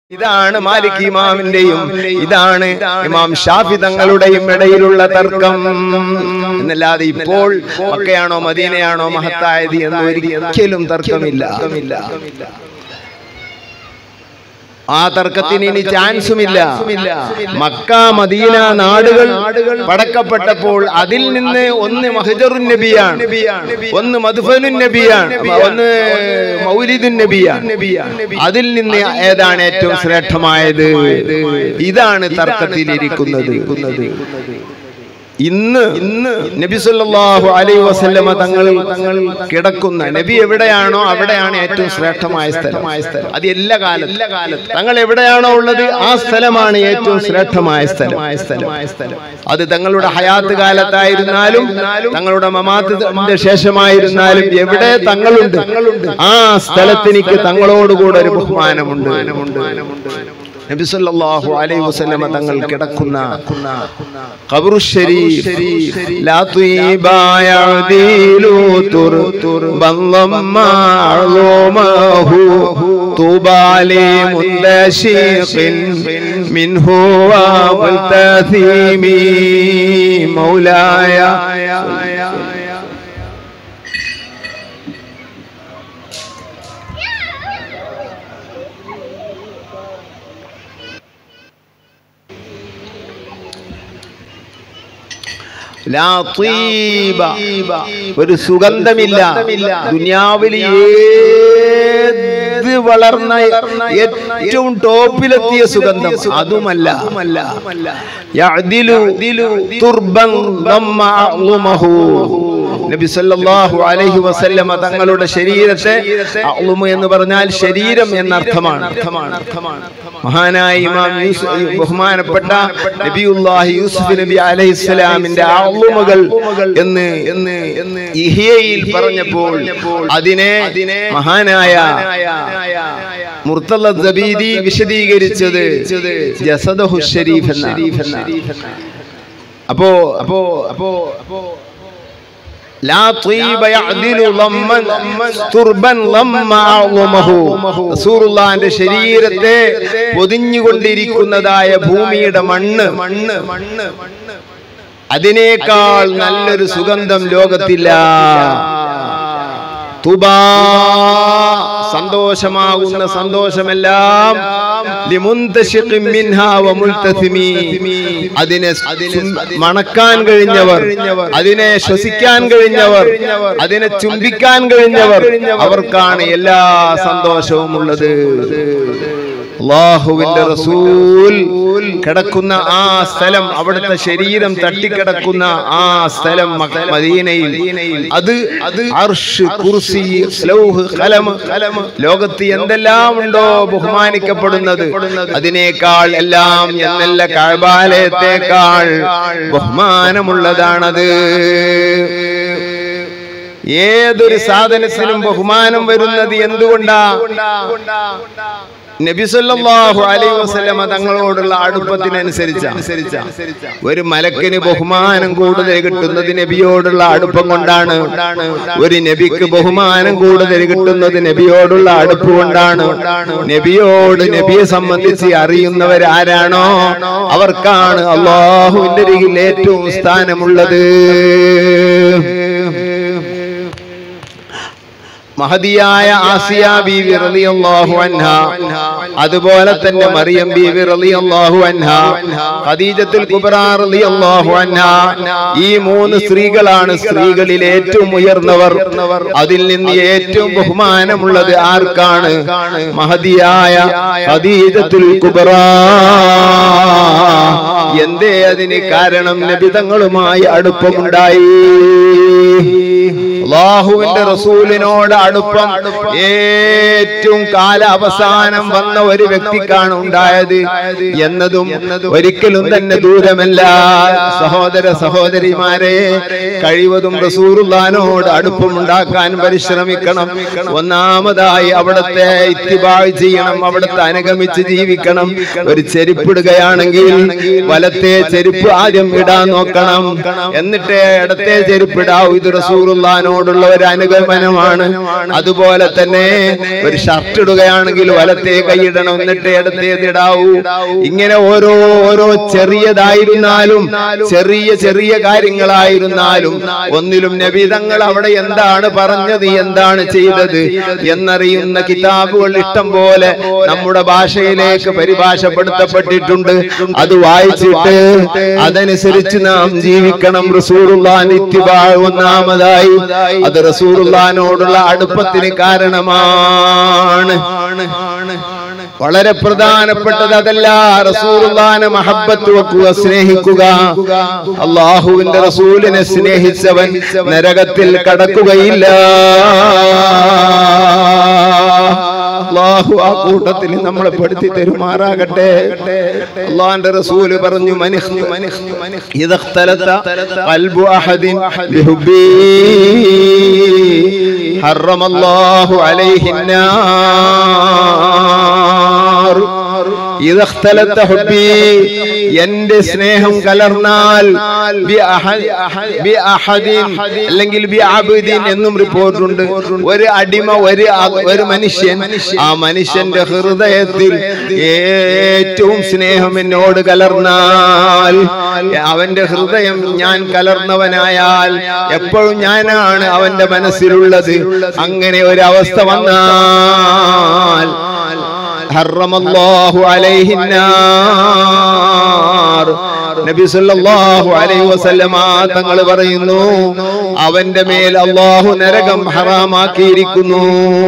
ഇതാണ് മാലിക് ഇമാമിന്റെയും ഇതാണ് ഇമാം ഷാഫി തങ്ങളുടെയും ഇടയിലുള്ള തർക്കം എന്നല്ലാതെ ഇപ്പോൾ മക്കയാണോ മദീനയാണോ മഹത്തായത് എന്ന് ഒരിക്കലും തർക്കമില്ല ആ തർക്കത്തിന് ഇനി ചാൻസുമില്ല മക്ക മദീന നാടുകൾ പടക്കപ്പെട്ടപ്പോൾ അതിൽ നിന്ന് ഒന്ന് മഹജറുൻ നബിയാണ് ഒന്ന് മധുഫനുൻ നബിയാണ് ഒന്ന് മൗലിദുൻ നബിയാണ് അതിൽ നിന്ന് ഏതാണ് ഏറ്റവും ശ്രേഷ്ഠമായത് ഇതാണ് തർക്കത്തിലിരിക്കുന്നത് ഇന്ന് ഇന്ന് നബി സല്ലല്ലാഹു അലൈഹി വസല്ലമ തങ്ങൾ തങ്ങൾ കിടക്കുന്ന നബി എവിടെയാണോ അവിടെയാണ് ഏറ്റവും ശ്രേഷ്ഠമായ സ്ഥലം അത് എല്ലാ കാലത്തും തങ്ങൾ എവിടെയാണോ ഉള്ളത് ആ സ്ഥലമാണ് ഏറ്റവും ശ്രേഷ്ഠമായ സ്ഥലം അത് തങ്ങളുടെ ഹയാത്ത് കാലത്തായിരുന്നാലും തങ്ങളുടെ മമാത്തിന്റെ ശേഷമായിരുന്നാലും എവിടെ തങ്ങളുണ്ട് ആ സ്ഥലത്തിനിക്ക് തങ്ങളോടുകൂടെ ഒരു ബഹുമാനമുണ്ട് നബി സല്ലല്ലാഹു അലൈഹി വസല്ലമ തങ്ങൾ കിടക്കുന്ന ഖബറു ശരീഫ് ലാ തുയിബാ യഅദീലു തുർ ബല്ലമ്മ അളുമഹു തുബാലി മുന്തശിഖിൻ മിൻഹു വ മുൽതഥീമി മൗലായ ലാ തീബ. ഒരു സുഗന്ധമില്ല ദുനിയാവിൽ ഏത് വളർന്ന ഏറ്റവും ടോപ്പിലെത്തിയ സുഗന്ധം അതുമല്ല യഅദിലു തുർബൻ ദമ്മ അഅ്ളുമഹു. നബി സല്ലല്ലാഹു അലൈഹി വസല്ലമ തങ്ങളുടെ ശരീരത്തെ അഅ്ളുമു എന്ന് പറഞ്ഞാൽ ശരീരം എന്നർത്ഥമാണ് മഹാനായ ഇമാം യൂസുഫ് ബഹുമാനപ്പെട്ട നബിയുല്ലാഹി യൂസുഫ് നബി അലൈഹിസ്സലാമിന്റെ അഅ്ളുമുകൾ എന്ന് എന്ന് എന്ന് ഇഹിയയിൽ പറഞ്ഞപ്പോൾ അതിനെ മഹാനായ മുർത്തല്ല ദബീദി വിശദീകരിച്ചത് ജസദഹു ഷരീഫ് എന്ന അപ്പോ അപ്പോ അപ്പോ അപ്പോ لا طيب يعدل ضما تربا ضم أعظمه റസൂലുള്ളാഹിന്റെ ശരീരത്തെ പൊതിഞ്ഞുകൊണ്ടിരിക്കുന്നതായ ഭൂമിയുടെ മണ്ണ് മണ്ണ് മണ്ണ് അതിനേക്കാൾ നല്ലൊരു സുഗന്ധം ലോകത്തില്ല തുബാ സന്തോഷമാകുന്ന സന്തോഷമെല്ലാം ലിമുന്തശിഖിൻ മിൻഹാ വമുൽതസിമി. അതിനെ ചും- മണക്കാൻ കഴിഞ്ഞവർ അതിനെ ശ്വസിക്കാൻ കഴിഞ്ഞവർ അതിനെ ചുംബിക്കാൻ കഴിഞ്ഞവർ അവർക്കാണ് എല്ലാ സന്തോഷവും ഉള്ളത് അള്ളാഹുവിന്റെ റസൂൽ കിടക്കുന്ന ആ സ്ഥലം അവിടുത്തെ ശരീരം തട്ടിക്കിടക്കുന്ന ആ സ്ഥലം മക്ക- മദീനയിൽ അത് അത് അർഷ് കുർസി ലൗഹ് കലമ് ലോകത്ത് എന്തെല്ലാം ഉണ്ടോ ബഹുമാനിക്കപ്പെടുന്നത് അതിനേക്കാൾ എല്ലാം എന്നല്ല കഴബാലയത്തേക്കാൾ ബഹുമാനമുള്ളതാണത് ഏതൊരു സാധനത്തിനും ബഹുമാനം വരുന്നത് എന്തുകൊണ്ടാ നബി സല്ലല്ലാഹു അലൈഹി വസല്ലമ തങ്ങളോടുള്ള അടുപ്പത്തിനനുസരിച്ച ഒരു മലക്കിന് ബഹുമാനം കൂടുതൽ കിട്ടുന്നത് നബിയോടുള്ള അടുപ്പം കൊണ്ടാണ് ഒരു നബിക്ക് ബഹുമാനം കൂടുതൽ കിട്ടുന്നത് നബിയോടുള്ള അടുപ്പ് കൊണ്ടാണ് നബിയോട് നബിയെ സംബന്ധിച്ച് അറിയുന്നവർ ആരാണോ അവർക്കാണ് അള്ളാഹുവിന്റെ അരികിൽ ഏറ്റവും സ്ഥാനമുള്ളത് മഹതിയായ ആസിയ ബീവി റളിയല്ലാഹു അൻഹ അതുപോലെ തന്നെ മറിയം ബീവി റളിയല്ലാഹു അൻഹ ഖദീജത്തുൽ കുബ്ര റളിയല്ലാഹു അൻഹ ഈ മൂന്ന് സ്ത്രീകളാണ് സ്ത്രീകളിൽ ഏറ്റവും ഉയർന്നവർ അതിൽ നിന്ന് ഏറ്റവും ബഹുമാനമുള്ളത് ആർക്കാണ് മഹതിയായ ഖദീജത്തുൽ കുബ്ര എന്തേ അതിന് കാരണം നബിതങ്ങളുമായി അടുപ്പമുണ്ടായി അള്ളാഹുവിന്റെ റസൂലിനോട് അടുപ്പം ഏറ്റവും കാല അവസാനം വന്ന ഒരു വ്യക്തിക്കാണ് ഉണ്ടായത് എന്നതും ഒരിക്കലും തന്നെ ദൂരമല്ല സഹോദര സഹോദരിമാരെ കഴിവതും റസൂറുല്ലാനോട് അടുപ്പമുണ്ടാക്കാൻ പരിശ്രമിക്കണം ഒന്നാമതായി അവിടത്തെ ഇത്തിബായ് ചെയ്യണം അവിടുത്തെ അനുഗമിച്ച് ജീവിക്കണം ഒരു ചെരുപ്പിടുകയാണെങ്കിൽ വലത്തെ ചെരുപ്പ് ആദ്യം ഇടാൻ നോക്കണം എന്നിട്ട് ഇടത്തെ ചെരുപ്പിടാവൂ ഇത് റസൂറുല്ലാനോട് റസൂലുള്ളാനോടുള്ള ഒരു അനുഗമനമാണ് അതുപോലെ തന്നെ ഒരു ഷർട്ട് ഇടുകയാണെങ്കിൽ വലത്തെ കൈയിടണം എന്നിട്ട് ഇടത്തേതിടാവൂ ഇങ്ങനെ ഓരോ ഓരോ ചെറിയതായിരുന്നാലും ചെറിയ ചെറിയ കാര്യങ്ങളായിരുന്നാലും ഒന്നിലും നബിതങ്ങൾ അവിടെ എന്താണ് പറഞ്ഞത് എന്താണ് ചെയ്തത് എന്നറിയുന്ന കിതാബുകൾ ഇഷ്ടം പോലെ നമ്മുടെ ഭാഷയിലേക്ക് പരിഭാഷപ്പെടുത്തപ്പെട്ടിട്ടുണ്ട് അത് വായിച്ചിട്ട് അതനുസരിച്ച് നാം ജീവിക്കണം റസൂറുല്ലാൻ ഇത്തിബാ ഒന്നാമതായി അത് റസൂറുല്ലാനോടുള്ള അടുപ്പത്തിന് കാരണമാണ് വളരെ പ്രധാനപ്പെട്ടത് അതല്ല റസൂലുള്ളാനെ മഹബത്ത് വെക്കുക സ്നേഹിക്കുക അള്ളാഹുവിന്റെ റസൂലിനെ സ്നേഹിച്ചവൻ നരകത്തിൽ കടക്കുകയില്ല അള്ളാഹു ആ കൂട്ടത്തിൽ നമ്മളെ പെടുത്തി തരുമാറാകട്ടെ അള്ളാന്റെ റസൂല് പറഞ്ഞു മനിഹ് إذا اختلط قلب أحد بحبي حرم الله عليه النار إذا اختلط حبي എന്റെ സ്നേഹം കലർന്നാൽ ബി അഹ- ബി അഹദിൻ അല്ലെങ്കിൽ ബി അബ്ദിൻ എന്നും റിപ്പോർട്ടുണ്ട് ഒരു അടിമ ഒരു അ- ഒരു മനുഷ്യൻ ആ മനുഷ്യന്റെ ഹൃദയത്തിൽ ഏറ്റവും സ്നേഹം എന്നോട് കലർന്നാൽ അവന്റെ ഹൃദയം ഞാൻ കലർന്നവനായാൽ എപ്പോഴും ഞാനാണ് അവന്റെ മനസ്സിലുള്ളത് അങ്ങനെ ഒരു അവസ്ഥ വന്നാൽ ഹറമല്ലാഹു അലൈഹി النار നബി സല്ലല്ലാഹു അലൈഹി വസല്ലമ തങ്ങൾ പറയുന്നു അവന്റെ മേൽ അള്ളാഹു നരകം ഹറാമാക്കിയിരിക്കുന്നു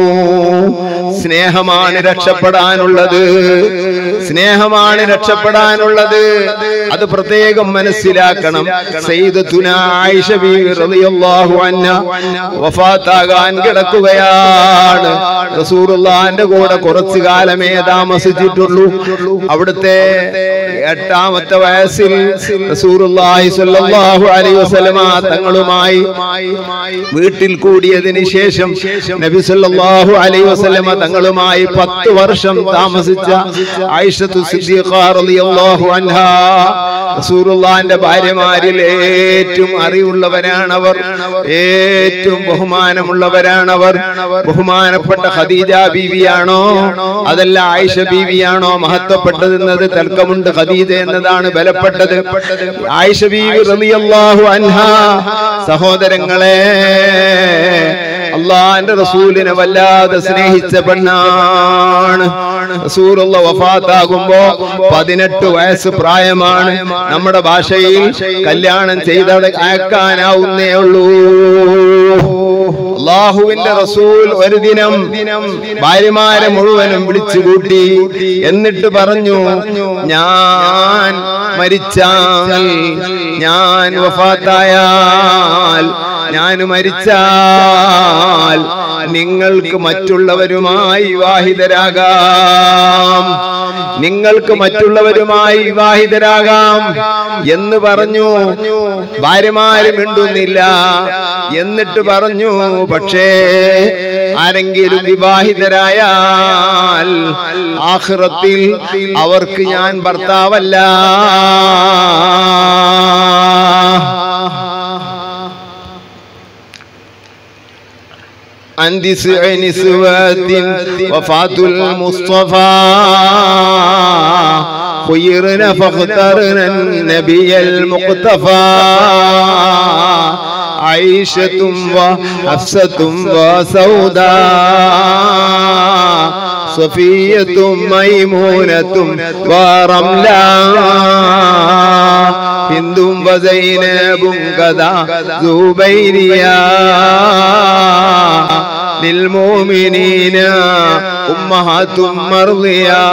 സ്നേഹമാണ് രക്ഷപ്പെടാനുള്ളത് സ്നേഹമാണ് രക്ഷപ്പെടാനുള്ളത് അത് പ്രത്യേകം മനസ്സിലാക്കണം സയ്യിദത്തുന ആയിഷ ബീവി റളിയല്ലാഹു അൻഹ വഫാത്താകാൻ കിടക്കുകയാണ് റസൂലുള്ളാഹിന്റെ കൂടെ കുറച്ചു കാലമേ താമസിച്ചിട്ടുള്ളൂ അവിടുത്തെ എട്ടാമത്തെ വയസ്സിൽ റസൂലുള്ളാഹി സ്വല്ലല്ലാഹു അലൈഹി വസല്ലമ തങ്ങളുമായി വീട്ടിൽ കൂടിയതിന് ശേഷം നബി സല്ലല്ലാഹു അലൈഹി വസല്ലമ തങ്ങളുമായി പത്ത് വർഷം താമസിച്ച ആയിഷത്തു സിദ്ദീഖ റളിയല്ലാഹു അൻഹാ റസൂലുള്ളാഹിന്റെ ഭാര്യമാരിൽ ഏറ്റവും അറിവുള്ളവരാണവർ ഏറ്റവും ബഹുമാനമുള്ളവരാണവർ ബഹുമാനപ്പെട്ട ഖദീജ ബീവിയാണോ അതല്ല ആയിഷ ബീവിയാണോ മഹത്വപ്പെട്ടതെന്നത് തർക്കമുണ്ട് ഖദീജ എന്നതാണ് ബലപ്പെട്ടത് ആയിഷ ബീവി റളിയല്ലാഹു അൻഹാ സഹോദരങ്ങളെ അള്ളാന്റെ റസൂലിനെ വല്ലാതെ സ്നേഹിച്ച പെണ്ണാണ് റസൂലുള്ള വഫാത്താകുമ്പോ പതിനെട്ട് വയസ്സ് പ്രായമാണ് നമ്മുടെ ഭാഷയിൽ കല്യാണം ചെയ്ത അയക്കാനാവുന്നേ ഉള്ളൂ അള്ളാഹുവിന്റെ റസൂൽ ഒരു ദിനം ഭാര്യമാരെ മുഴുവനും വിളിച്ചു കൂട്ടി എന്നിട്ട് പറഞ്ഞു ഞാൻ മരിച്ചാൽ ഞാൻ വഫാത്തായാൽ ഞാൻ മരിച്ചാൽ നിങ്ങൾക്ക് മറ്റുള്ളവരുമായി വിവാഹിതരാകാം നിങ്ങൾക്ക് മറ്റുള്ളവരുമായി വിവാഹിതരാകാം എന്ന് പറഞ്ഞു ഭാര്യമാര് മിണ്ടുന്നില്ല എന്നിട്ട് പറഞ്ഞു പക്ഷേ ആരെങ്കിലും വിവാഹിതരായാൽ ആഹ്റത്തിൽ അവർക്ക് ഞാൻ ഭർത്താവല്ല عن تسع نسوات وفاة المصطفى خيرنا فاخترنا النبي المقتفى عائشة وحفصة وسوداء صفية ميمونة ورملا هند وزينب كذا زبيريا للمؤمنين أمهات مرضيا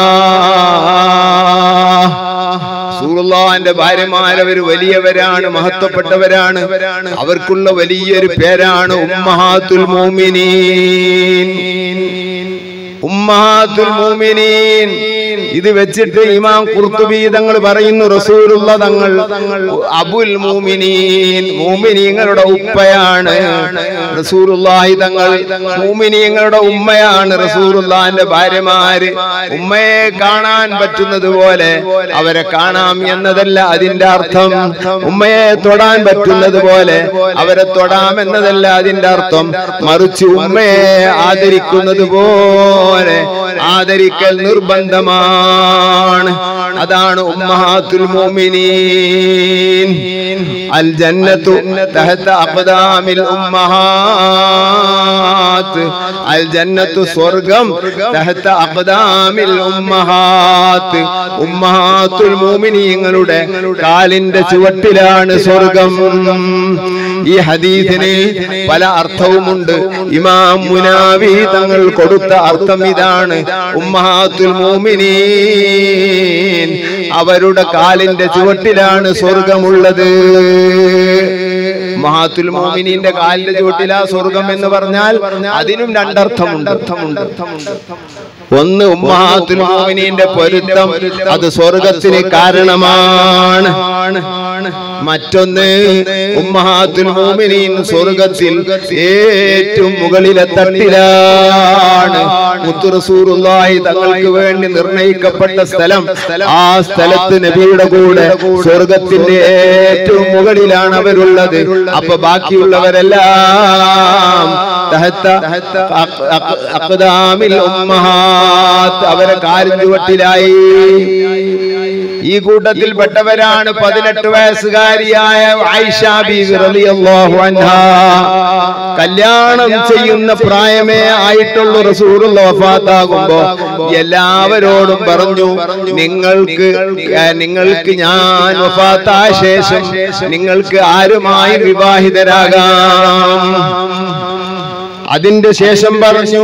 റസൂലുള്ളാഹിന്റെ ഭാര്യമാരവർ വലിയവരാണ് മഹത്വപ്പെട്ടവരാണ് അവർക്കുള്ള വലിയൊരു പേരാണ് ഉമ്മഹാത്തുൽ മോമിനീൻ ഉമ്മാത്തുൽ മുഅ്മിനീൻ ഇത് വെച്ചിട്ട് ഇമാം ഖുർത്തുബി തങ്ങൾ പറയുന്നു റസൂലുള്ള തങ്ങൾ അബുൽ മുഅ്മിനീൻ മുഅ്മിനീങ്ങളുടെ ഉപ്പയാണ് റസൂലുള്ളാഹി തങ്ങൾ മുഅ്മിനീങ്ങളുടെ ഉമ്മയാണ് റസൂലുള്ളാഹിന്റെ ഭാര്യമാര് ഉമ്മയെ കാണാൻ പറ്റുന്നത് പോലെ അവരെ കാണാം എന്നതല്ല അതിന്റെ അർത്ഥം ഉമ്മയെ തൊടാൻ പറ്റുന്നത് പോലെ അവരെ തൊടാം എന്നതല്ല അതിന്റെ അർത്ഥം മറിച്ച് ഉമ്മയെ ആദരിക്കുന്നത് പോലെ ആദരിക്കൽ നിർബന്ധമാണ് അതാണ് ഉമ്മഹാത്തുൽ മുഅ്മിനീൻ അൽ ജന്നത്തു തഹത അഖദാമിൽ ഉമ്മഹാത്ത് അൽ ജന്നത്തു സ്വർഗം തഹത അഖദാമിൽ ഉമ്മഹാത്ത് ഉമ്മഹാത്തുൽ മുഅ്മിനീങ്ങളുടെ കാലിന്റെ ചുവട്ടിലാണ് സ്വർഗം ഈ ഹദീസിന് പല അർത്ഥവുമുണ്ട് ഇമാം മുനാവി തങ്ങൾ കൊടുത്ത അർത്ഥം ഇതാണ് ഉമ്മഹാത്തുൽ മുഅ്മിനീൻ അവരുടെ കാലിന്റെ ചുവട്ടിലാണ് സ്വർഗമുള്ളത് മഹാത്തുൽ മോമിനിന്റെ കാലിന്റെ ചുവട്ടിലാ സ്വർഗം എന്ന് പറഞ്ഞാൽ അതിനും രണ്ടർത്ഥമുണ്ട് അർത്ഥമുണ്ട് ഒന്ന് ഉമ്മഹാത്തുൽ മോമിനിന്റെ പൊരുത്തം അത് സ്വർഗത്തിന് കാരണമാണ് മറ്റൊന്ന് ഉമ്മഹാത്തുൽ മോമിനീൻ സ്വർഗത്തിൽ ഏറ്റവും മുകളിലെ തട്ടിലാണ് മുത്തുറസൂറുള്ളാഹി തങ്ങൾക്ക് വേണ്ടി നിർണയിക്കപ്പെട്ട സ്ഥലം ആ സ്ഥലത്ത് നബിയുടെ കൂടെ സ്വർഗത്തിന്റെ ഏറ്റവും മുകളിലാണ് അവരുള്ളത് അപ്പൊ ബാക്കിയുള്ളവരെല്ലാം തഹത്ത അഖ് അഖ് അഖ്ദാമിൽ ഉമ്മഹാത്ത് അവരെ കാലിൻ ചുവട്ടിലായി ഈ കൂട്ടത്തിൽപ്പെട്ടവരാണ് പതിനെട്ട് വയസ്സുകാരിയായ ആയിഷ ബീവി റളിയല്ലാഹു അൻഹാ കല്യാണം ചെയ്യുന്ന പ്രായമേ ആയിട്ടുള്ള റസൂലുള്ള വഫാത്താകുമ്പോ എല്ലാവരോടും പറഞ്ഞു നിങ്ങൾക്ക് ഏ, നിങ്ങൾക്ക് ഞാൻ വഫാത്തായ ശേഷം നിങ്ങൾക്ക് ആരുമായി വിവാഹിതരാകാം അതിന്റെ ശേഷം പറഞ്ഞു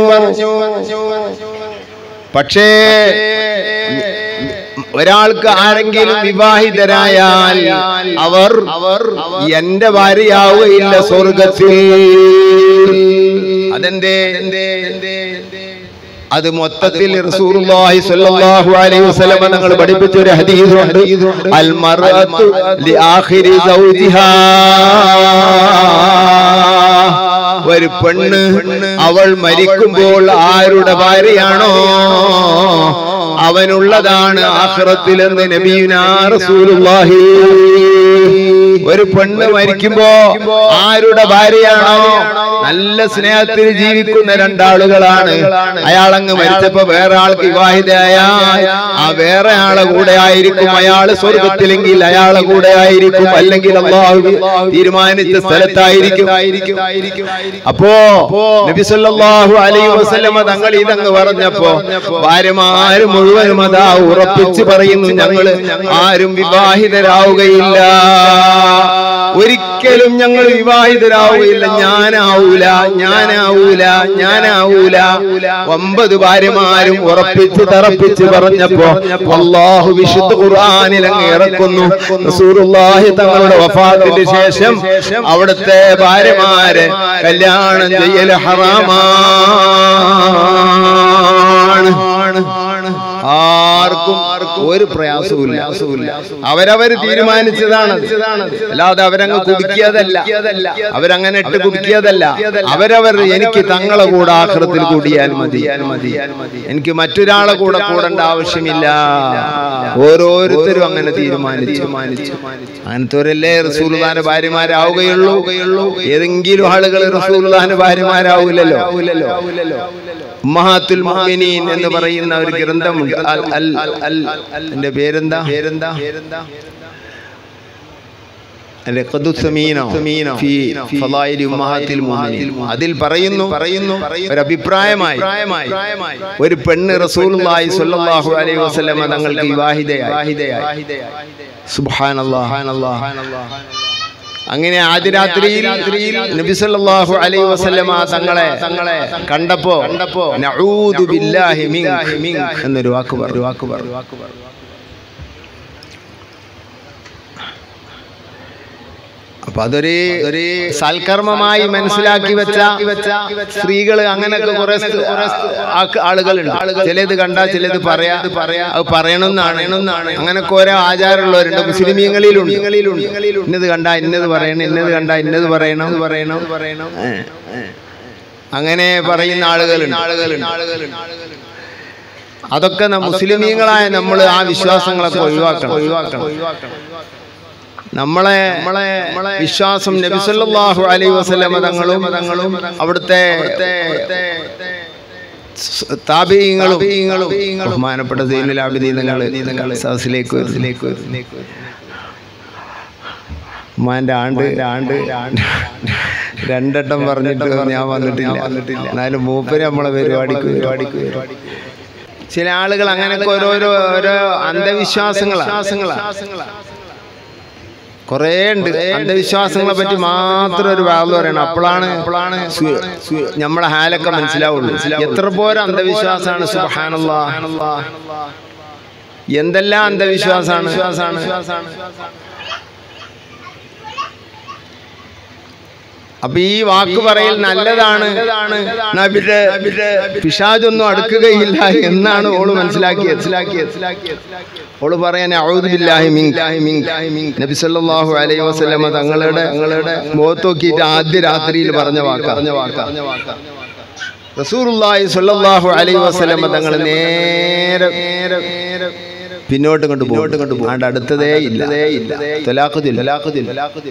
പക്ഷേ ഒരാൾക്ക് ആരെങ്കിലും വിവാഹിതരായാൽ അവർ അവർ എന്റെ ഭാര്യയാവുകയില്ല സ്വർഗത്തിൽ അതെന്തേ അത് മൊത്തത്തിൽ റസൂലുള്ളാഹി സ്വല്ലല്ലാഹു അലൈഹി വസല്ലം തങ്ങൾ പഠിപ്പിച്ച ഒരു ഹദീസുണ്ട് അൽ മർഅത്തു ലി ആഖിരി സൗജിഹാ ഒരു പെണ്ണ് അവൾ മരിക്കുമ്പോൾ ആരുടെ ഭാര്യയാണോ അവനുള്ളതാണ് ആഖിറത്തിലെന്ന് നബീനാ റസൂലുള്ളാഹി ഒരു പെണ്ണ് മരിക്കുമ്പോ ആരുടെ ഭാര്യയാണോ നല്ല സ്നേഹത്തിൽ ജീവിക്കുന്ന രണ്ടാളുകളാണ് അയാളങ്ങ് മരിച്ചപ്പോ വേറെ ആൾക്ക് വിവാഹിതയായ ആ വേറെ ആളെ കൂടെ ആയിരിക്കും അയാള് സ്വർഗത്തിലെങ്കിൽ അയാളെ കൂടെ ആയിരിക്കും അല്ലെങ്കിൽ അള്ളാഹു തീരുമാനിച്ച സ്ഥലത്തായിരിക്കും അപ്പോ നബി സല്ലല്ലാഹു അലൈഹി വസല്ലമ തങ്ങൾ ഇതങ്ങ് പറഞ്ഞപ്പോ ഭാര്യമാര് മുഴുവനും അതാ ഉറപ്പിച്ച് പറയുന്നു ഞങ്ങള് ആരും വിവാഹിതരാവുകയില്ല ഒരിക്കലും ഞങ്ങൾ വിവാഹിതരാവുകയില്ല ഞാനാവൂല ഞാനാവൂല ഞാനാവൂല ഒമ്പത് ഭാര്യമാരും ഉറപ്പിച്ച് തറപ്പിച്ച് പറഞ്ഞപ്പോ അള്ളാഹു വിശുദ്ധ ഖുർആനിൽ അങ്ങ് ഇറക്കുന്നു റസൂലുള്ളാഹി തങ്ങളുടെ വഫാത്തിന് ശേഷം അവിടുത്തെ ഭാര്യമാരെ കല്യാണം ചെയ്യൽ ഹറാമാണ് ആർക്കും ഒരു പ്രയാസവും അവരവർ തീരുമാനിച്ചതാണ് അല്ലാതെ അവരങ്ങ് കുടുക്കിയതല്ല അവരങ്ങനെ ഇട്ട് കുടുക്കിയതല്ല അവരവർ എനിക്ക് തങ്ങളെ കൂടെ ആഹൃത്തിൽ കൂടിയാൽ മതി എനിക്ക് മറ്റൊരാളെ കൂടെ കൂടേണ്ട ആവശ്യമില്ല ഓരോരുത്തരും അങ്ങനെ തീരുമാനിച്ചു അങ്ങനത്തൊരല്ലേ റസൂൽദാന്റെ ഭാര്യമാരാവുകയുള്ളൂ ഏതെങ്കിലും ആളുകൾ റസൂൽദാന്റെ ഭാര്യമാരാവൂലല്ലോ ഉമ്മഹാത്തുൽ മുഅ്മിനീൻ എന്ന് പറയുന്ന ഒരു ഗ്രന്ഥമുണ്ട് അൽ അൽ അൽ എന്റെ പേരെന്താ പേരെന്താ അതിൽ പറയുന്നു പറയുന്നു ഒരു അഭിപ്രായമായി ഒരു പെണ്ണ് റസൂലുള്ളാഹി സ്വല്ലല്ലാഹു അലൈഹി വസല്ലമ തങ്ങൾക്ക് വിവാഹിതയായി സുബ്ഹാനല്ലാഹ് അങ്ങനെ ആദ്യ രാത്രിയിൽ നബി സല്ലല്ലാഹു അലൈഹി വസല്ലമ തങ്ങളെ തങ്ങളെ കണ്ടപ്പോ കണ്ടപ്പോ നഊദു ബില്ലാഹി മിൻ എന്നൊരു വാക്ക് പറഞ്ഞു വാക്ക് പറഞ്ഞു വാക്ക് പറഞ്ഞു അപ്പൊ അപ്പൊ അതൊരു ഒരു സൽക്കർമ്മമായി മനസ്സിലാക്കി വെച്ച സ്ത്രീകൾ അങ്ങനെയൊക്കെ കുറെ ആളുകളുണ്ട് ചിലത് കണ്ടാ ചിലത് പറയാ പറയാ അത് പറയണമെന്നാണ് അങ്ങനൊക്കെ ഓരോ ആചാരമുള്ളവരുണ്ട് മുസ്ലിമീങ്ങളിലുണ്ട് ഇന്നത് കണ്ടാ ഇന്നത് പറയണം ഇന്നത് കണ്ടാ ഇന്നത് പറയണം പറയണം പറയണം അങ്ങനെ പറയുന്ന ആളുകളുണ്ട് ആളുകളുണ്ട് അതൊക്കെ ന- മുസ്ലിമീങ്ങളായ നമ്മൾ ആ വിശ്വാസങ്ങളൊക്കെ ഒഴിവാക്കണം ഒഴിവാക്കണം നമ്മളെ നമ്മളെ വിശ്വാസം നബിസല്ലാഹു അലൈ വസല്ലമ തങ്ങളും തങ്ങളും അവിടുത്തെ താപീയങ്ങളും ബഹുമാനപ്പെട്ട സൈനുൽ ആബിദീനങ്ങൾ സദസ്സിലേക്ക് സദസ്സിലേക്ക് വരുന്നു ഉമ്മാന്റെ ആണ്ട് ആണ്ട് രണ്ടെട്ടം പറഞ്ഞിട്ട് ഞാൻ വന്നിട്ടില്ല വന്നിട്ടില്ല എന്നാലും മൂപ്പര് നമ്മളെ പരിപാടിക്ക് പരിപാടിക്ക് ചില ആളുകൾ അങ്ങനെയൊക്കെ ഓരോരോ ഓരോ അന്ധവിശ്വാസങ്ങളാ കുറേ ഉണ്ട് അന്ധവിശ്വാസങ്ങളെ പറ്റി മാത്രം ഒരു വാർത്ത പറയണം അപ്പോഴാണ് അപ്പോഴാണ് നമ്മളെ ഹാലൊക്കെ മനസ്സിലാവുള്ളൂ എത്ര പോരം അന്ധവിശ്വാസമാണ് സുബഹാനല്ലാ എന്തെല്ലാം അന്ധവിശ്വാസമാണ് അപ്പൊ ഈ വാക്ക് പറയൽ നല്ലതാണ് എന്നാ പിന്നെ പിശാചൊന്നും അടുക്കുകയില്ല എന്നാണ് ഓള് മനസ്സിലാക്കിയത് ഓള് പറയാൻ ഔദുബില്ലാഹി മിൻക് മിൻക് നബി സല്ലല്ലാഹു അലൈഹി വസല്ലമ തങ്ങളുടെ തങ്ങളുടെ മുഖത്ത് നോക്കിയിട്ട് ആദ്യ രാത്രിയിൽ പറഞ്ഞ വാക്ക് പറഞ്ഞ വാക്ക് റസൂലുള്ളാഹി സ്വല്ലല്ലാഹു അലൈഹി വസല്ലമ തങ്ങൾ നേരെ നേരെ പിന്നോട്ട് കൊണ്ട് പോയിട്ട് കൊണ്ട് പോകാണ്ട് അടുത്തതേ ഇല്ല ഇല്ല തലാഖുദിൽ തലാഖുദിൽ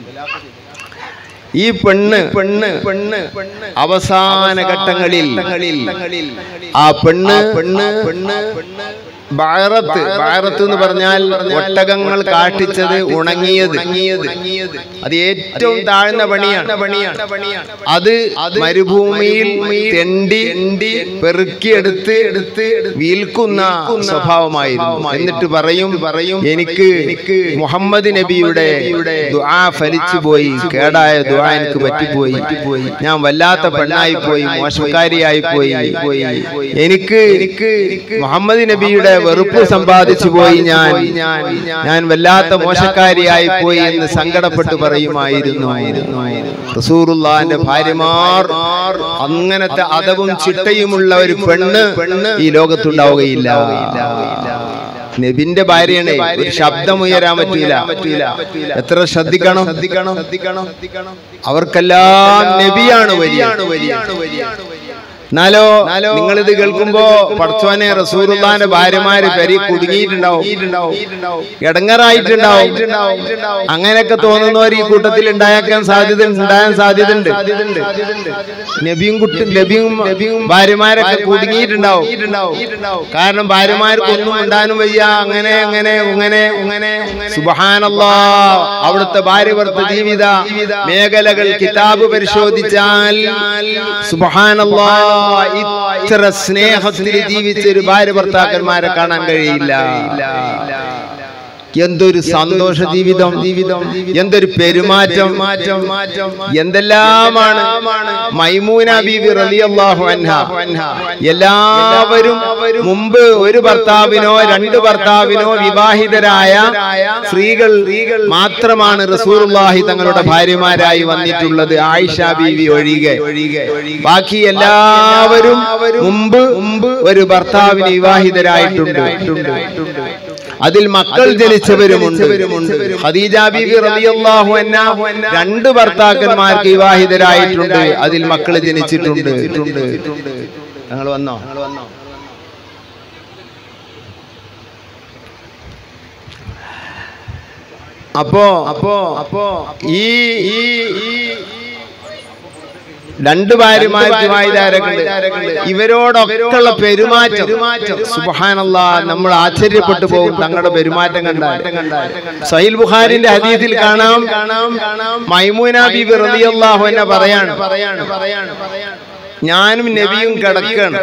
ഈ പെണ്ണ് പെണ്ണ് പെണ്ണ് അവസാന ഘട്ടങ്ങളിൽ ആ പെണ്ണ് പെണ്ണ് പെണ്ണ് ബഴറത്ത് ബഴറത്ത് എന്ന് പറഞ്ഞാൽ ഒട്ടകങ്ങൾ കാട്ടിച്ചത് ഉണങ്ങിയത് അത് ഏറ്റവും താഴ്ന്ന പണിയാണ് പണിയാണ് അത് മരുഭൂമിയിൽ തെണ്ടി പെറുക്കിയെടുത്ത് എടുത്ത് വിൽക്കുന്ന സ്വഭാവമായിരുന്നു എന്നിട്ട് പറയും പറയും എനിക്ക് എനിക്ക് മുഹമ്മദ് നബിയുടെ ദുആ ഫലിച്ചു പോയി കേടായ ദുആ എനിക്ക് പറ്റിപ്പോയി ഞാൻ വല്ലാത്ത പെണ്ണായി പോയി മോശക്കാരിയായി പോയി എനിക്ക് എനിക്ക് മുഹമ്മദ് നബിയുടെ വെറുപ്പ് സമ്പാദിച്ചു പോയി ഞാൻ ഞാൻ വല്ലാത്ത മോശക്കാരിയായി പോയി എന്ന് സങ്കടപ്പെട്ട് പറയുമായിരുന്നു റസൂറുല്ലാന്റെ ഭാര്യമാർ അങ്ങനത്തെ അതവും ചിട്ടയുമുള്ള ഒരു പെണ്ണ് പെണ്ണ് ഈ ലോകത്തുണ്ടാവുകയില്ല നബിന്റെ ഭാര്യയാണ് ഒരു ശബ്ദം ഉയരാൻ പറ്റൂല പറ്റൂല എത്ര ശ്രദ്ധിക്കണം ശ്രദ്ധിക്കണം ശ്രദ്ധിക്കണം അവർക്കെല്ലാം നബിയാണ് വലിയാണ് വലിയാണ് വലിയാണ് എന്നാലോ നിങ്ങളിത് കേൾക്കുമ്പോ പടച്ചോനെ റസൂറുല്ലാന്റെ ഭാര്യമാര് പെരി കുടുങ്ങിയിട്ടുണ്ടാവും ഇടങ്ങറായിട്ടുണ്ടാവും അങ്ങനെയൊക്കെ തോന്നുന്നവർ ഈ കൂട്ടത്തിൽ ഉണ്ടായേക്കാൻ സാധ്യത ഉണ്ടാകാൻ സാധ്യത ഉണ്ട് നബിയും കുട്ടി നബിയും നബിയും ഭാര്യമാരൊക്കെ കുടുങ്ങിയിട്ടുണ്ടാവും കാരണം ഭാര്യമാർക്ക് ഒന്നും ഉണ്ടാനും വയ്യ അങ്ങനെ അങ്ങനെ അങ്ങനെ അങ്ങനെ സുബഹാനല്ലാ അവിടുത്തെ ഭാര്യ ഭർത്ത ജീവിത മേഖലകൾ കിതാബ് പരിശോധിച്ചാൽ സുബഹാനല്ലാ ഇത്ര സ്നേഹത്തിൽ ജീവിച്ച ഒരു ഭാര്യ ഭർത്താക്കന്മാരെ കാണാൻ കഴിയില്ല എന്തൊരു സന്തോഷ ജീവിതം ജീവിതം എന്തൊരു പെരുമാറ്റം മാറ്റം മാറ്റം എന്തെല്ലാമാണ് മൈമൂന ബീവി റളിയല്ലാഹു അൻഹ എല്ലാവരും മുമ്പ് ഒരു ഭർത്താവിനോ രണ്ട് ഭർത്താവിനോ വിവാഹിതരായ സ്ത്രീകൾ സ്ത്രീകൾ മാത്രമാണ് റസൂലുള്ളാഹി തങ്ങളുടെ ഭാര്യമാരായി വന്നിട്ടുള്ളത് ആയിഷ ബീവി ഒഴികെ ഒഴികെ ബാക്കി എല്ലാവരും മുമ്പ് മുമ്പ് ഒരു ഭർത്താവിന് വിവാഹിതരായിട്ടുണ്ട് അതിൽ മക്കൾ ജനിച്ചവരുമുണ്ട് ഖദീജ ബീബി റളിയല്ലാഹു അൻഹ രണ്ട് ഭർത്താക്കന്മാർക്ക് വിവാഹിതരായിട്ടുണ്ട് അതിൽ മക്കൾ ജനിച്ചിട്ടുണ്ട് ഞങ്ങൾ വന്നോ അപ്പോ അപ്പോ അപ്പോ ഈ ഈ ഈ രണ്ട് ഭാര്യമാർക്ക് വായുധാരക്കുണ്ട് ഇവരോടൊക്കെയുള്ള പെരുമാറ്റം സുബഹാനല്ല നമ്മൾ ആശ്ചര്യപ്പെട്ടു പോകും തങ്ങളുടെ പെരുമാറ്റം കണ്ടാൽ സഹീൽ ബുഖാരിന്റെ ഹദീസിൽ കാണാം കാണാം മൈമൂന ബിബി റളിയല്ലാഹു അൻഹ പറയാണ് പറയാണ് പറയാണ് ഞാനും നബിയും കിടക്കണം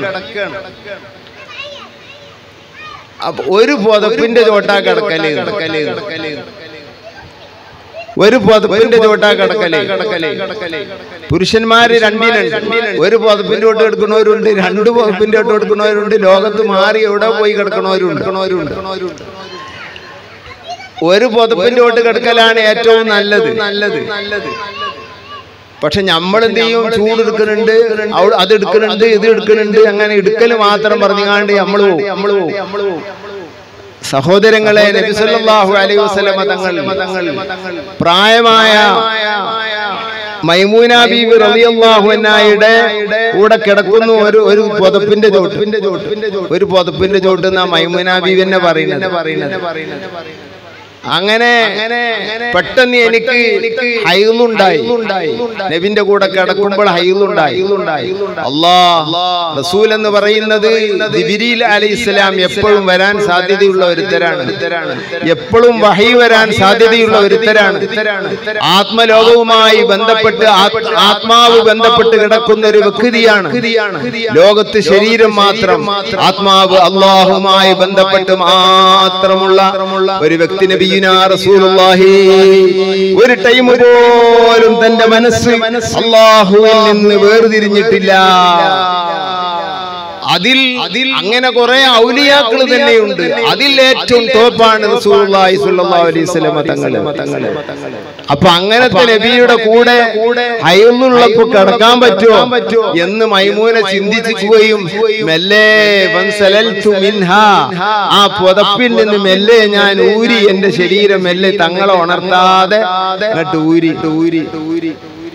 അപ്പൊ ഒരു പുതപ്പിന്റെ ചോട്ടാ കിടക്കല് കിടക്കല് കിടക്കല് ഒരു പുതപ്പിന്റെ ചോട്ടാ കിടക്കലേ കിടക്കലേ പുരുഷന്മാര് രണ്ടിനുണ്ട് ഒരു പുതപ്പിന്റെ ചോട്ട് എടുക്കുന്നവരുണ്ട് രണ്ട് പുതപ്പിന്റെ ചോട്ട് എടുക്കുന്നവരുണ്ട് ലോകത്ത് മാറി എവിടെ പോയി കിടക്കണവരുണ്ട് കിടക്കണവരുണ്ട് ഒരു പുതപ്പിന്റെ തൊട്ട് കിടക്കലാണ് ഏറ്റവും നല്ലത് നല്ലത് നല്ലത് പക്ഷെ നമ്മൾ എന്ത് ചെയ്യും ചൂട് എടുക്കുന്നുണ്ട് അവിടെ അത് എടുക്കുന്നുണ്ട് ഇത് എടുക്കുന്നുണ്ട് അങ്ങനെ എടുക്കല് മാത്രം പറഞ്ഞുകാണ്ട് നമ്മൾ പോകും നമ്മൾ പോകും നമ്മൾ പോകും സഹോദരങ്ങളെ നബി സല്ലല്ലാഹു അലൈഹി വസല്ലമ തങ്ങൾ പ്രായമായ മൈമൂന ബീബി റളിയല്ലാഹു അൻഹായുടെ കൂടെ കിടക്കുന്നു ഒരു ഒരു പുതപ്പിന്റെ ചോട്ട് ഒരു പുതപ്പിന്റെ ചോട്ട് എന്നാ മൈമൂന ബീബി തന്നെ പറയുന്നത് പറയുന്നത് അങ്ങനെ പെട്ടെന്ന് എനിക്ക് ഹൈലുണ്ടായി നബിന്റെ കൂടെ കിടക്കുമ്പോൾ ഹൈലുണ്ടായി അല്ലാ റസൂൽ എന്ന് പറയുന്നത് ജിബിരിൽ അലി ഇസ്ലാം എപ്പോഴും വരാൻ സാധ്യതയുള്ള ഒരുത്തരാണ് എപ്പോഴും വഹി വരാൻ സാധ്യതയുള്ള ഒരുത്തരാണ് ആത്മലോകവുമായി ബന്ധപ്പെട്ട് ആത്- ആത്മാവ് ബന്ധപ്പെട്ട് കിടക്കുന്ന ഒരു വ്യക്തിയാണ് ലോകത്ത് ശരീരം മാത്രം ആത്മാവ് അള്ളാഹുമായി ബന്ധപ്പെട്ട് മാത്രമുള്ള ഒരു വ്യക്തി നബിയുന റസൂലുള്ളാഹി ഒരു ടൈം പോലും തന്റെ മനസ്സ് അള്ളാഹുവിൽ നിന്ന് വേർതിരിഞ്ഞിട്ടില്ല അതിൽ അതിൽ അങ്ങനെ കുറെ ഔലിയാക്കൾ തന്നെയുണ്ട് അതിൽ ഏറ്റവും ടോപ്പാണ് റസൂലുള്ളാഹി സ്വല്ലല്ലാഹു അലൈഹി വസല്ലമ തങ്ങള് തങ്ങള് അപ്പൊ അങ്ങനത്തെ നബിയുടെ കൂടെ ഹൈറുള്ളപ്പോ കിടക്കാൻ പറ്റുമോ എന്ന് മൈമൂന ചിന്തിക്കുകയും മെല്ലെ വൻസലൽതു മിൻഹാ ആ പുതപ്പിൽ നിന്ന് മെല്ലെ ഞാൻ ഊരി എന്റെ ശരീരം മെല്ലെ തങ്ങളെ ഉണർത്താതെ അങ്ങോട്ട് ഊരി ഊരി ഊരി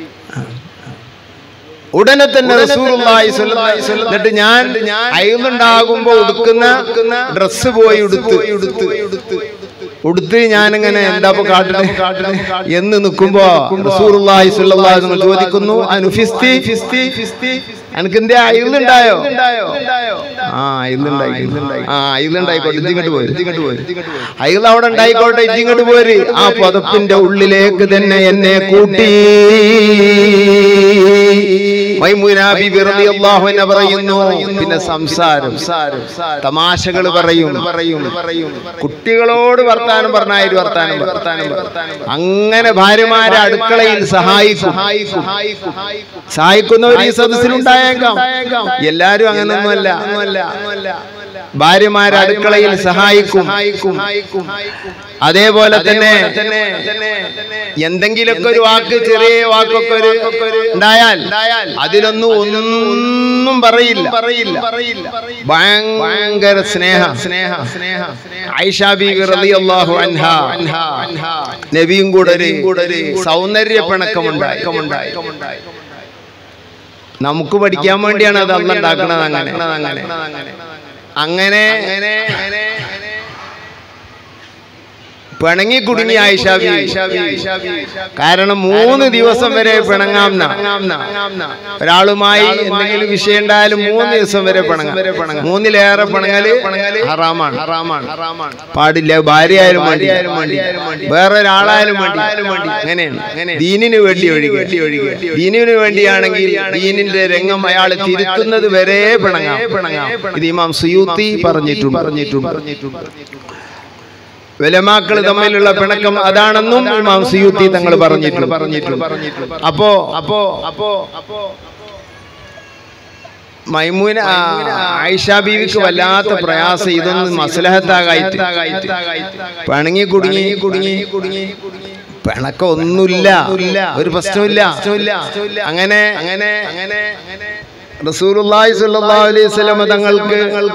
ഉടനെ തന്നെ റസൂലുള്ളാഹി സ്വല്ലല്ലാഹി അലൈഹി വസല്ലം എന്നിട്ട് ഞാൻ അയലുണ്ടാകുമ്പോ ഉടുക്കുന്ന ഡ്രസ്സ് പോയി ഉടുത്ത് ഉടുത്ത് ഉടുത്ത് ഞാനിങ്ങനെ എന്താ ഇപ്പൊ കാട്ടുന്നത് എന്ന് നിൽക്കുമ്പോ റസൂലുള്ളാഹി സ്വല്ലല്ലാഹി അലൈഹി വസല്ലം ചോദിക്കുന്നു അനുഫിസ്തി ഫിസ്തി ഫിസ്തി അനക്ക് എന്തേ അയലുണ്ടായോ ആ അയലുണ്ടായി ആ അയലുണ്ടായിക്കോട്ടെ ഇങ്ങോട്ട് പോയി ഇങ്ങോട്ട് പോയി അയൽ അവിടെ ഉണ്ടായിക്കോട്ടെ ഇങ്ങോട്ട് പോര് ആ പദപ്പിന്റെ ഉള്ളിലേക്ക് തന്നെ എന്നെ കൂട്ടി മൈമൂന ബിബി റളിയല്ലാഹു അൻഹ പറയുന്നു പിന്നെ സംസാരം തമാശകൾ പറയും പറയും കുട്ടികളോട് വർത്താനം പറഞ്ഞായൊരു വർത്താനം വർത്താനം അങ്ങനെ ഭാര്യമാരെ അടുക്കളയിൽ സഹായിക്കും സഹായിക്കുന്നവർ ഈ സദസ്സിലുണ്ടായേക്കാം എല്ലാരും അങ്ങനൊന്നുമല്ല ഭാര്യമാരെ അടുക്കളയിൽ സഹായിക്കും അതേപോലെ തന്നെ എന്തെങ്കിലുമൊക്കെ ഒരു വാക്ക് ചെറിയ വാക്കൊക്കെ ഒരു ഉണ്ടായാൽ അതിലൊന്നും ഒന്നും പറയില്ല പറയില്ല ഭയങ്കര സ്നേഹ സ്നേഹ സ്നേഹ ഐഷ ബീവി റളിയല്ലാഹു അൻഹ നബിയും കൂടെ ഒരു കൂടെ ഒരു സൗന്ദര്യ പിണക്കമുണ്ടായി നമുക്ക് പഠിക്കാൻ വേണ്ടിയാണ് അത് അന്ന് ഉണ്ടാക്കുന്നത് അങ്ങനെ അങ്ങനെ അങ്ങനെ പിണങ്ങി കുടുങ്ങി ആയിഷ ബീവി. കാരണം മൂന്ന് ദിവസം വരെ പിണങ്ങാം ഒരാളുമായി എന്തെങ്കിലും വിഷയം ഉണ്ടായാലും മൂന്ന് ദിവസം വരെ പിണങ്ങാം മൂന്നിലേറെ പിണങ്ങല് ഹറാമാണ് ഹറാമാണ് പാടില്ല ഭാര്യ ആയാലും വേണ്ടി വേറെ ഒരാളായാലും വേണ്ടി അങ്ങനെയാണ് ദീനിന് വേണ്ടി ഒഴികെ ദീനിന് വേണ്ടിയാണെങ്കിൽ ദീനിന്റെ രംഗം അയാൾ തിരുത്തുന്നത് വരെ പിണങ്ങാം പിണങ്ങാം ഇത് ഇമാം സുയൂത്തി പറഞ്ഞിട്ടുണ്ട് പറഞ്ഞിട്ടുണ്ട് വിലമാക്കൾ തമ്മിലുള്ള പിണക്കം അതാണെന്നും ഇമാം സിയൂത്തി തങ്ങൾ പറഞ്ഞിട്ടുണ്ട് പറഞ്ഞിട്ടുണ്ട് അപ്പോ അപ്പോ അപ്പോ അപ്പോ മൈമൂന ആ, ആയിഷ ബീവിക്ക് വല്ലാത്ത പ്രയാസം ഇതൊന്നും മസ്ലഹത്താകായിട്ട് പിണങ്ങി കുടുങ്ങി കുടുങ്ങി കുടുങ്ങി പിണക്കം ഒന്നുമില്ല ഒരു പ്രശ്നമില്ല അങ്ങനെ അങ്ങനെ അങ്ങനെ റസൂലുള്ളാഹി സ്വല്ലല്ലാഹു അലൈഹി വസല്ലം തങ്ങൾക്ക്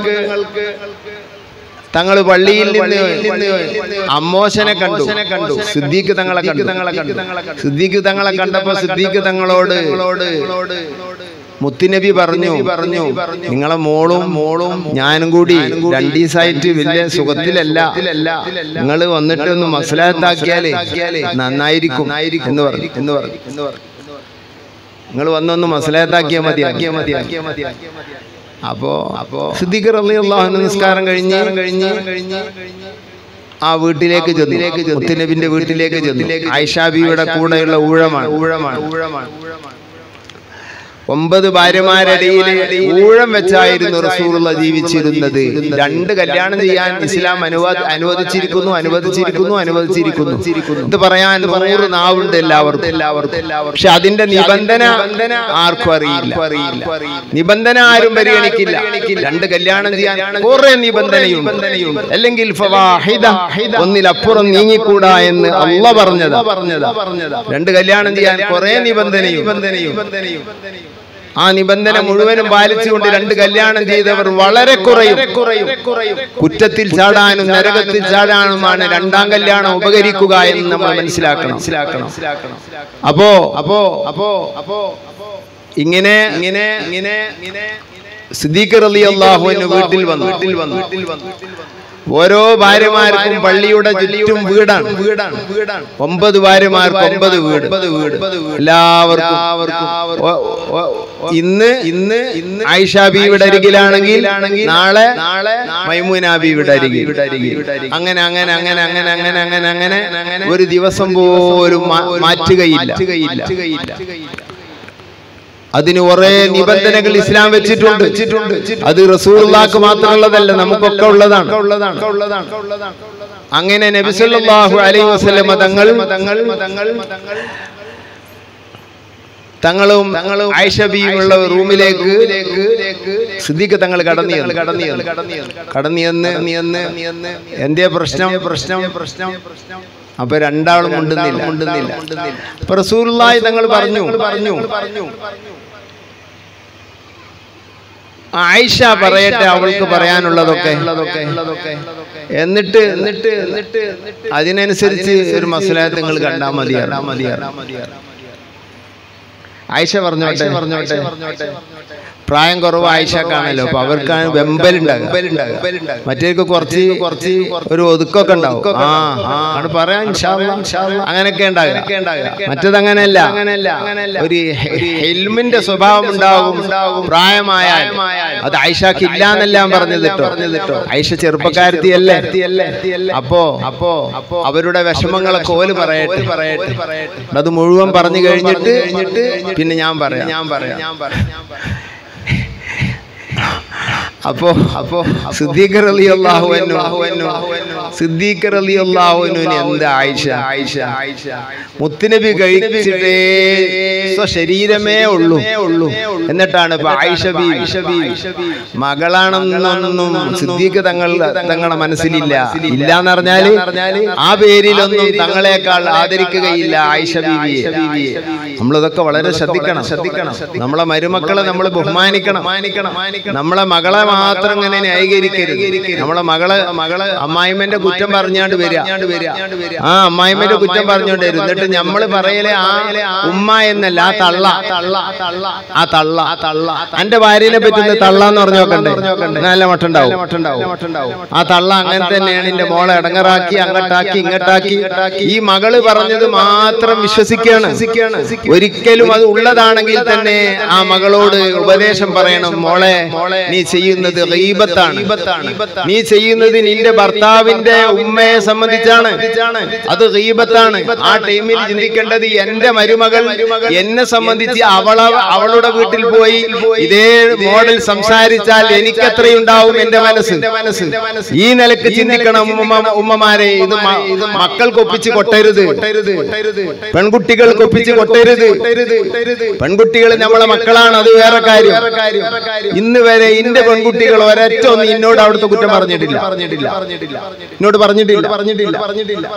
തങ്ങൾ പള്ളിയിൽ നിന്ന് അമ്മോശനെ കണ്ടു കണ്ടു സിദ്ദീഖ് തങ്ങളെ കണ്ടു തങ്ങളെ കണ്ടു സിദ്ദീഖ് തങ്ങളെ കണ്ടപ്പോ സിദ്ദീഖ് തങ്ങളോട് മുത്തുനബി പറഞ്ഞു പറഞ്ഞു നിങ്ങളെ മോളും മോളും ഞാനും കൂടി രണ്ടീസായിട്ട് വലിയ സുഖത്തിലല്ല നിങ്ങൾ വന്നിട്ട് ഒന്ന് മസലാത്താക്കിയാലേ നന്നായിരിക്കും എന്ന് പറഞ്ഞു എന്ന് പറഞ്ഞു എന്ന് പറഞ്ഞു നിങ്ങൾ വന്നൊന്ന് മസലാത്താക്കിയാൽ മതി ആക്കിയാൽ മതി ആക്കിയാൽ മതി അപ്പോ അപ്പോ സിദ്ദീഖ് റളിയല്ലാഹു അൻഹു നിസ്കാരം കഴിഞ്ഞ് കഴിഞ്ഞ് ആ വീട്ടിലേക്ക് ചെന്നിലേക്ക് മുത്തുനബിന്റെ വീട്ടിലേക്ക് ചെന്നു ആയിഷാബിയുടെ കൂടെയുള്ള ഊഴമാണ് ഊഴമാണ് ഊഴമാണ് ഒമ്പത് ഭാര്യമാരിടയിൽ ഊഴം വെച്ചായിരുന്നു റസൂലുള്ള ജീവിച്ചിരുന്നത് രണ്ട് കല്യാണം ചെയ്യാൻ ഇസ്ലാം അനുവാദ അനുവദിച്ചിരിക്കുന്നു അനുവദിച്ചിരിക്കുന്നു അനുവദിച്ചിരിക്കുന്നു ഇത് പറയാൻ നൂറ് നാവുണ്ട് എല്ലാവർക്കും എല്ലാവർക്കും പക്ഷെ അതിന്റെ നിബന്ധന ആർക്കും അറിയില്ല അറിയില്ല നിബന്ധന ആരും പരിഗണിക്കില്ല രണ്ട് കല്യാണം ചെയ്യാൻ കുറെ നിബന്ധനയുണ്ട് അല്ലെങ്കിൽ ഫവാഹിദ, ഒന്നിലപ്പുറം നീങ്ങിക്കൂടാ എന്ന് അള്ള പറഞ്ഞതാ പറഞ്ഞതാ രണ്ട് കല്യാണം ചെയ്യാൻ കുറെ നിബന്ധനയും നിബന്ധനയും ആ നിബന്ധന മുഴുവനും പാലിച്ചുകൊണ്ട് രണ്ട് കല്യാണം ചെയ്തവർ വളരെ കുറയും കുറയും കുറ്റത്തിൽ ചാടാനും നരകത്തിൽ ചാടാനുമാണ് രണ്ടാം കല്യാണം ഉപകരിക്കുക എന്ന് നമ്മൾ മനസ്സിലാക്കണം മനസ്സിലാക്കണം അപ്പോ അപ്പോ അപ്പോ അപ്പോ ഇങ്ങനെ ഇങ്ങനെ ഇങ്ങനെ ഇങ്ങനെ സിദ്ദീഖ് റളിയല്ലാഹു അൻഹു വീട്ടിൽ വന്നു വീട്ടിൽ വന്നു ഓരോ ഭാര്യമാർക്കും പള്ളിയുടെ ചുറ്റും വീടാണ് വീടാണ് വീടാണ് ഒമ്പത് ഭാര്യമാർക്ക് ഒമ്പത് വീട് വീട് എല്ലാവർക്കും ഒ- ഒ- ഇന്ന് ഇന്ന് ഇന്ന് ആയിഷ ബീവിയുടെ അരികിലാണെങ്കിൽ നാളെ നാളെ മൈമൂന ബീവിയുടെ അരികിൽ അങ്ങനെ അങ്ങനെ അങ്ങനെ അങ്ങനെ അങ്ങനെ അങ്ങനെ അങ്ങനെ ഒരു ദിവസം പോലും മാ- മാറ്റുകയില്ല അതിന് കുറെ നിബന്ധനകൾ ഇസ്ലാം വെച്ചിട്ടുണ്ട് അത് റസൂലുള്ളാഹ്ക്ക് മാത്രമുള്ളതല്ല നമുക്കൊക്കെ ഉള്ളതാണ് അങ്ങനെ നബി സല്ലല്ലാഹു അലൈഹി വസല്ലം തങ്ങൾ തങ്ങൾ തങ്ങൾ തങ്ങളും തങ്ങളും ആയിഷ ബീവിയുള്ള റൂമിലേക്ക് സിദ്ദീഖ് തങ്ങൾ കടന്നു കടന്നു കടന്നു എന്ന് എന്തേ പ്രശ്നം പ്രശ്നം പ്രശ്നം അപ്പൊ രണ്ടാളും മുണ്ടുന്നില്ല മുണ്ടുന്നില്ല അപ്പൊ റസൂലുള്ളാഹി തങ്ങൾ പറഞ്ഞു പറഞ്ഞു പറഞ്ഞു ആയിഷ പറയട്ടെ അവൾക്ക് പറയാനുള്ളതൊക്കെ എന്നിട്ട് എന്നിട്ട് എന്നിട്ട് അതിനനുസരിച്ച് ഒരു മസലാത്ത് നിങ്ങൾ കണ്ടാൽ മതിയാ മതിയാ ആയിഷ പറഞ്ഞോട്ടെ പറഞ്ഞോട്ടെ പ്രായം കുറവ് ആയിഷക്കാണല്ലോ അപ്പൊ അവർക്കാണ് വെമ്പലുണ്ടാകും മറ്റേക്ക് കുറച്ച് കുറച്ച് ഒരു ഒതുക്കൊക്കെ ഉണ്ടാവും ആ ആണ് പറയാൻ ഇൻഷാ അല്ലാ, ഇൻഷാ അല്ലാ. അങ്ങനെയൊക്കെ ഉണ്ടാകുക മറ്റത് അങ്ങനെയല്ല അങ്ങനെയല്ല ഒരു ഹെ- ഒരു ഹെൽമിന്റെ സ്വഭാവം ഉണ്ടാവും പ്രായമായ അത് ആയിഷക്ക് ഇല്ല എന്നെല്ലാം പറഞ്ഞത് കേട്ടോ ആയിഷ ചെറുപ്പക്കാരത്തിയല്ലേ അപ്പോ അപ്പോ അപ്പോ അവരുടെ വിഷമങ്ങളൊക്കെ ഓല് പറയട്ടെ പറയട്ടെ അത് മുഴുവൻ പറഞ്ഞു കഴിഞ്ഞിട്ട് പിന്നെ ഞാൻ പറയാം ഞാൻ പറയാം ഞാൻ പറയാം അപ്പോ അപ്പോ സിദ്ദീഖ് റളിയല്ലാഹു അൻഹു സിദ്ദീഖ് റളിയല്ലാഹു അൻഹുവിന് എന്താ ആയിഷ ആയിഷ മുത്തുനബി കഴിച്ചിട്ടേ സ്വശരീരമേ ഉള്ളൂ ഉള്ളൂ എന്നിട്ടാണ് ഇപ്പൊ ആയിഷ ബി മകളാണെന്നൊന്നും സിദ്ദീഖ് തങ്ങൾ തങ്ങളുടെ മനസ്സിലില്ല ഇല്ല എന്ന് പറഞ്ഞാല് ആ പേരിലൊന്നും തങ്ങളെക്കാൾ ആദരിക്കുകയില്ല ആയിഷ ബീവിയെ നമ്മളിതൊക്കെ വളരെ ശ്രദ്ധിക്കണം ശ്രദ്ധിക്കണം നമ്മളെ മരുമക്കളെ നമ്മൾ ബഹുമാനിക്കണം നമ്മളെ മകളെ മാത്രം ഇങ്ങനെ ന്യായീകരിക്കരുത് നമ്മളെ മകളെ മകളെ അമ്മായിമ്മന്റെ കുറ്റം പറഞ്ഞാണ്ട് വരിക ആ അമ്മായിമ്മന്റെ കുറ്റം പറഞ്ഞോണ്ട് വരും എന്നിട്ട് നമ്മള് പറയലേ ആ ഉമ്മ എന്നല്ല ആ തള്ള തള്ള ആ തള്ള ആ തള്ള എന്റെ ഭാര്യനെ പറ്റുന്ന തള്ള എന്ന് പറഞ്ഞു നോക്കണ്ടേ നല്ല മട്ടുണ്ടാവും ആ തള്ള അങ്ങനെ തന്നെയാണ് എന്റെ മോളെ ഇടങ്ങറാക്കി അങ്ങോട്ടാക്കി ഇങ്ങോട്ടാക്കി ഈ മകള് പറഞ്ഞത് മാത്രം വിശ്വസിക്കുകയാണ് ഒരിക്കലും അത് ഉള്ളതാണെങ്കിൽ തന്നെ ആ മകളോട് ഉപദേശം പറയണം മോളെ നീ ചെയ്യുന്നത് ഗീബത്താണ് നീ ചെയ്യുന്നത് നിന്റെ ഭർത്താവിന്റെ ഉമ്മയെ സംബന്ധിച്ചാണ് അത് ഗീബത്താണ് ആ ടൈമിൽ ചിന്തിക്കേണ്ടത് എന്റെ മരുമകൾ എന്നെ സംബന്ധിച്ച് അവള അവളുടെ വീട്ടിൽ പോയി ഇതേ മോഡൽ സംസാരിച്ചാൽ എനിക്ക് എത്രയുണ്ടാവും എന്റെ മനസ്സ് ഈ നിലക്ക് ചിന്തിക്കണം ഉമ്മ ഉമ്മമാരെ ഇത് മ- ഇത് മക്കൾക്ക് ഒപ്പിച്ച് കൊട്ടരുത് പെൺകുട്ടികൾക്ക് ഒപ്പിച്ച് കൊട്ടരുത് പെൺകുട്ടികൾ നമ്മളെ മക്കളാണ് അത് വേറെ കാര്യം ഇന്ന് വരെ ഇന്റെ പെൺകുട്ടികൾ ഒരൊറ്റ ഒന്ന് എന്നോട് അവിടുത്തെ കുറ്റം പറഞ്ഞിട്ടില്ല പറഞ്ഞിട്ടില്ല എന്നോട് പറഞ്ഞിട്ടില്ല പറഞ്ഞിട്ടില്ല പറഞ്ഞിട്ടില്ല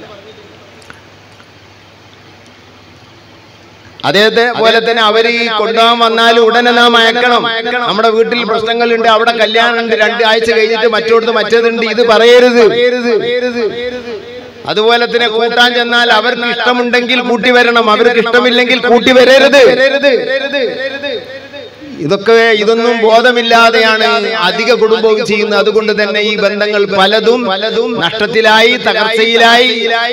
അതേത്തെ പോലെ തന്നെ അവര് ഈ കൊണ്ടുപോകാൻ വന്നാൽ ഉടനെ നാം അയക്കണം നമ്മുടെ വീട്ടിൽ പ്രശ്നങ്ങളുണ്ട് അവിടെ കല്യാണം ഉണ്ട് രണ്ട് ആഴ്ച കഴിഞ്ഞിട്ട് മറ്റോടത്ത് മറ്റേതുണ്ട് ഇത് പറയരുത് അതുപോലെ തന്നെ കൂട്ടാൻ ചെന്നാൽ അവർക്ക് ഇഷ്ടമുണ്ടെങ്കിൽ കൂട്ടി വരണം അവർക്ക് ഇഷ്ടമില്ലെങ്കിൽ കൂട്ടി വരരുത് ഇതൊക്കെ ഇതൊന്നും ബോധമില്ലാതെയാണ് അധിക കുടുംബവും ചെയ്യുന്നത് അതുകൊണ്ട് തന്നെ ഈ ബന്ധങ്ങൾ പലതും പലതും നഷ്ടത്തിലായി തകർച്ചയിലായി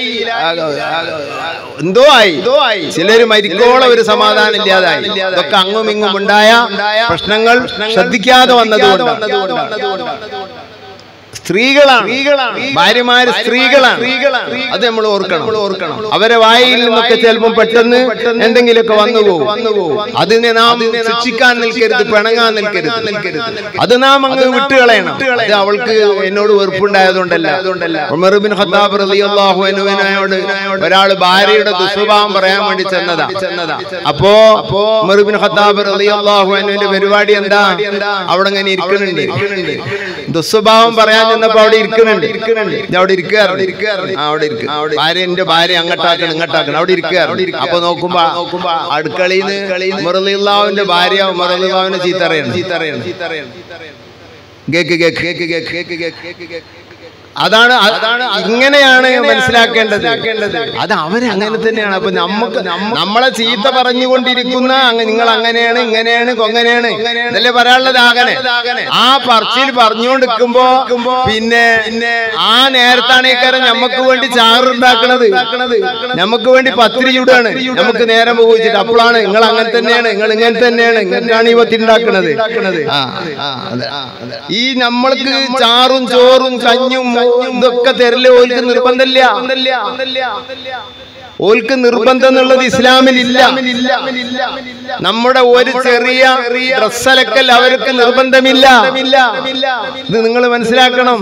എന്തോ ആയി എന്തോ ആയി ചിലര് മരിക്കോളം ഒരു സമാധാനം ഇല്ലാതായി ഇതൊക്കെ അങ്ങും ഇങ്ങും ഉണ്ടായ പ്രശ്നങ്ങൾ ശ്രദ്ധിക്കാതെ വന്നതുകൊണ്ടാണ് സ്ത്രീകളാണ് ഭാര്യമാര് സ്ത്രീകളാണ് അത് നമ്മൾ ഓർക്കണം ഓർക്കണം അവരെ വായിൽ നിന്നൊക്കെ ചിലപ്പോൾ പെട്ടെന്ന് എന്തെങ്കിലുമൊക്കെ വന്നു പോകും അതിനെ നാം ശിക്ഷിക്കാൻ നിൽക്കരുത് പിണങ്ങാൻ നിൽക്കരുത് അത് നാം അങ്ങ് വിട്ടുകളയണം അത് അവൾക്ക് എന്നോട് വെറുപ്പുണ്ടായതുകൊണ്ടല്ല ഉമർ ബിൻ ഖത്താബ് റളിയല്ലാഹു അൻഹുവിനോട് ഒരാൾ ഭാര്യയുടെ ദുസ്വഭാവം പറയാൻ വേണ്ടി ചെന്നതാ അപ്പോ ഉമർ ബിൻ ഖത്താബ് റളിയല്ലാഹു അൻഹുവിന്റെ പരിപാടി എന്താ അവിടെ ഇങ്ങനെ ഇരിക്കുന്നുണ്ട് ദുസ്വഭാവം പറയാൻ ചെന്നപ്പോ അവിടെ ഇരിക്കുന്നുണ്ട് ഇത് അവിടെ ഇരിക്കാറുണ്ട് ആ, അവിടെ ഇരിക്കുക ഭാര്യ എന്റെ ഭാര്യ അങ്ങോട്ടാക്കണം ഇങ്ങോട്ടാക്കണം അവിടെ ഇരിക്കാറുണ്ട് അപ്പൊ നോക്കുമ്പോ നോക്കുമ്പോ അടുക്കളയിൽ നിന്ന് മുറലിള്ളാവിന്റെ ഭാര്യ മുറലിള്ളാവിനെ ചീത്തറിയണം ചീത്തറിയണം cake cake cake cake cake cake cake അതാണ് അതാണ് ഇങ്ങനെയാണ് മനസ്സിലാക്കേണ്ടത് അത് അവര് അങ്ങനെ തന്നെയാണ് അപ്പൊ നമുക്ക് നമ്മളെ ചീത്ത പറഞ്ഞുകൊണ്ടിരിക്കുന്ന അങ്ങ് നിങ്ങൾ അങ്ങനെയാണ് ഇങ്ങനെയാണ് കൊങ്ങനെയാണ് ഇതല്ലേ പറയാനുള്ളത് ആകനെ ആ പറച്ചിൽ പറഞ്ഞുകൊണ്ടിരിക്കുമ്പോ പിന്നെ ആ നേരത്താണ് ഈ കാര്യം നമുക്ക് വേണ്ടി ചാറുണ്ടാക്കണത് നമുക്ക് വേണ്ടി പത്തിരി ചൂടാണ് നമുക്ക് നേരം പോയിച്ചിട്ട് അപ്പോഴാണ് നിങ്ങൾ അങ്ങനെ തന്നെയാണ് നിങ്ങൾ ഇങ്ങനെ തന്നെയാണ് ഇങ്ങനെയാണ് ഈ പത്തിരി ഉണ്ടാക്കണത് ആ, ആ, അതെ. ഈ നമ്മൾക്ക് ചാറും ചോറും കഞ്ഞും ഇതൊക്കെ തരല് ഓൽക്ക് നിർബന്ധമില്ല ഓൽക്ക് നിർബന്ധം എന്നുള്ളത് ഇസ്ലാമിൽ ഇല്ല നമ്മുടെ ഒരു ചെറിയ ഡ്രസ്സലക്കൽ അവർക്ക് നിർബന്ധമില്ല ഇത് നിങ്ങൾ മനസ്സിലാക്കണം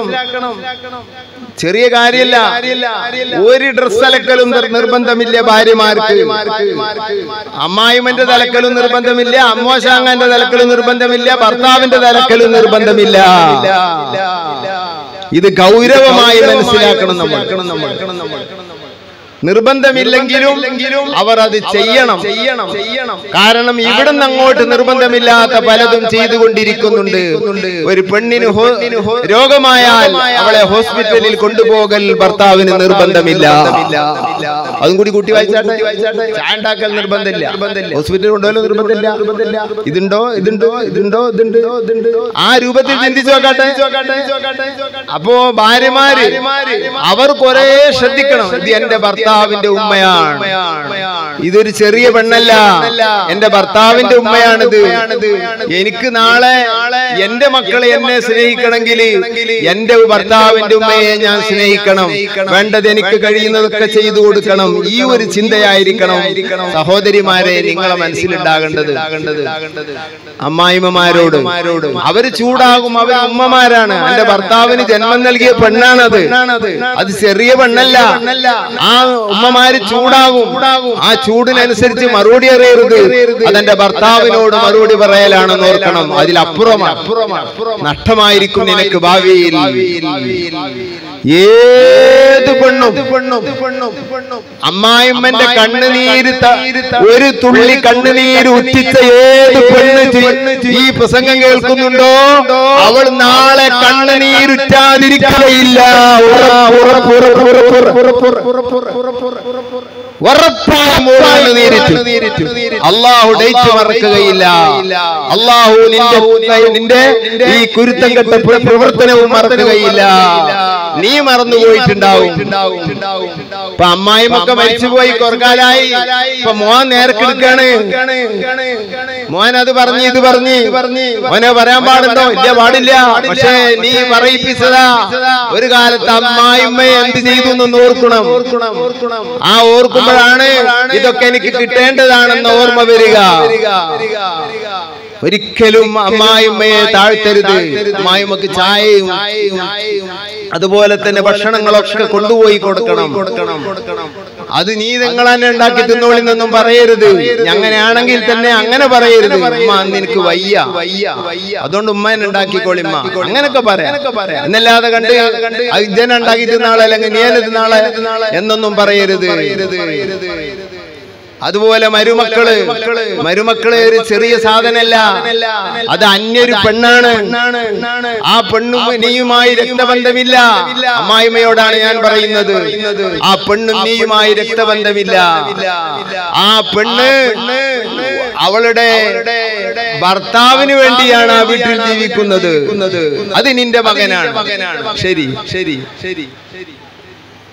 ചെറിയ കാര്യമല്ല ഒരു ഡ്രസ് അലക്കലും നിർ- നിർബന്ധമില്ല ഭാര്യമാർക്ക് അമ്മായിമന്റെ തലക്കലും നിർബന്ധമില്ല അമ്മോശാങ്ങന്റെ തലക്കലും നിർബന്ധമില്ല ഭർത്താവിന്റെ തലക്കലും നിർബന്ധമില്ല ഇത് ഗൗരവമായി മനസ്സിലാക്കണം നമ്മൾ നിർബന്ധമില്ലെങ്കിലും അവർ അത് ചെയ്യണം ചെയ്യണം ചെയ്യണം കാരണം ഇവിടുന്ന് അങ്ങോട്ട് നിർബന്ധമില്ലാത്ത പലതും ചെയ്തുകൊണ്ടിരിക്കുന്നുണ്ട് ഒരു പെണ്ണിന് ഹോ- രോഗമായാൽ അവളെ ഹോസ്പിറ്റലിൽ കൊണ്ടുപോകൽ ഭർത്താവിന് നിർബന്ധമില്ല അതും കൂടി കൂട്ടി വായിച്ചാട്ടെ ചായ ഉണ്ടാക്കൽ നിർബന്ധമില്ല ഹോസ്പിറ്റലിൽ കൊണ്ടുപോകൽ നിർബന്ധമില്ല ഇതുണ്ടോ ഇതുണ്ടോ ഇതുണ്ടോ ഇതുണ്ട് ഇതുണ്ട് ആ രൂപത്തിൽ ചിന്തിച്ചു നോക്കട്ടെ അപ്പോ ഭാര്യമാര് അവർ കുറെ ശ്രദ്ധിക്കണം ഇത് എന്റെ ഭർത്താവിന്റെ ഉമ്മയാണ് ഇതൊരു ചെറിയ പെണ്ണല്ല എന്റെ ഭർത്താവിന്റെ ഉമ്മയാണിത് എനിക്ക് നാളെ എന്റെ മക്കളെ എന്നെ സ്നേഹിക്കണമെങ്കിൽ എന്റെ ഭർത്താവിന്റെ ഉമ്മയെ ഞാൻ സ്നേഹിക്കണം വേണ്ടത് എനിക്ക് കഴിയുന്നതൊക്കെ ചെയ്തു കൊടുക്കണം ഈ ഒരു ചിന്തയായിരിക്കണം സഹോദരിമാരെ നിങ്ങളെ മനസ്സിലുണ്ടാകേണ്ടത് അമ്മായിമ്മമാരോട് അവര് ചൂടാകും അവർ ഉമ്മമാരാണ് എന്റെ ഭർത്താവിന് ജന്മം നൽകിയ പെണ്ണാണത് അത് ചെറിയ പെണ്ണല്ല ആ ഉമ്മമാര് ചൂടാകും ആ ചൂടിനനുസരിച്ച് മറുപടി അറിയരുത് അതെന്റെ ഭർത്താവിനോട് മറുപടി പറയലാണെന്ന് ഓർക്കണം അതിലപ്പുറമാണ് നഷ്ടമായിരിക്കും നിനക്ക് ഭാവിയിൽ ഏത് പെണ്ണും അമ്മായിമ്മന്റെ കണ്ണുനീര് ത- ഒരു തുള്ളി കണ്ണുനീര് ഉറ്റിച്ച ഏത് പെണ്ണ് ചി- ഈ പ്രസംഗം കേൾക്കുന്നുണ്ടോ അവൾ നാളെ കണ്ണുനീരുറ്റാതിരിക്കുകയില്ല ഉറപ്പ്, ഉറപ്പ്, ഉറപ്പ്, ഉറപ്പ്, ഉറപ്പ്, ഉറപ്പ്. ഉറപ്പായും ഒരു കണ്ണുനീരിറ്റു. അള്ളാഹു ഡേറ്റ് മറക്കുകയില്ല അള്ളാഹു നിന്റെ നിന്റെ ഈ കുരുത്തം കെട്ട പ്ര- പ്രവർത്തനവും മറക്കുകയില്ല നീ മറന്നുപോയിട്ടുണ്ടാവും ഇപ്പൊ അമ്മായിമൊക്കെ മരിച്ചുപോയി കുറക്കാലായി ഇപ്പൊ മോൻ നേർക്കെടുക്കാണ് മോൻ അത് പറഞ്ഞ് ഇത് പറഞ്ഞ് മോനെ പറയാൻ പാടുണ്ടോ ഇല്ല പാടില്ല പക്ഷേ നീ പറയിപ്പിച്ചതാ ഒരു കാലത്ത് അമ്മായിമ്മയെ എന്ത് ചെയ്തു എന്ന് ഓർക്കണം ആ ഓർക്കുമ്പോഴാണ് ഇതൊക്കെ എനിക്ക് കിട്ടേണ്ടതാണെന്ന് ഓർമ്മ വരിക ഒരിക്കലും അമ്മായിമ്മയെ താഴ്ത്തരുത് അമ്മായിമ്മക്ക് ചായയും അതുപോലെ തന്നെ ഭക്ഷണങ്ങളൊക്കെ കൊണ്ടുപോയി കൊടുക്കണം അത് നീ നിങ്ങൾ തന്നെ ഉണ്ടാക്കി തിന്നോളി എന്നൊന്നും പറയരുത് അങ്ങനെയാണെങ്കിൽ തന്നെ അങ്ങനെ പറയരുത് ഉമ്മ അന്ന് എനിക്ക് വയ്യ വയ്യ അതുകൊണ്ട് ഉമ്മനെ ഉണ്ടാക്കിക്കോളിമ്മ അങ്ങനൊക്കെ പറയാം എന്നല്ലാതെ കണ്ട് അത് ഇജന ഉണ്ടാക്കി തിന്നാളെ അല്ലെങ്കിൽ നീ തന്നെ തിന്നാളെ എന്നൊന്നും പറയരുത് അതുപോലെ മരുമക്കള് മരുമക്കള് ഒരു ചെറിയ സാധനല്ല അത് അന്യൊരു പെണ്ണാണ് ആ പെണ്ണും നീയുമായി രക്തബന്ധമില്ല അമ്മായിമ്മയോടാണ് ഞാൻ പറയുന്നത് ആ പെണ്ണും നീയുമായി രക്തബന്ധമില്ല ആ പെണ്ണ് അവളുടെ ഭർത്താവിന് വേണ്ടിയാണ് ആ വീട്ടിൽ ജീവിക്കുന്നത് അത് നിന്റെ മകനാണ് ശരി ശരി ശരി ശരി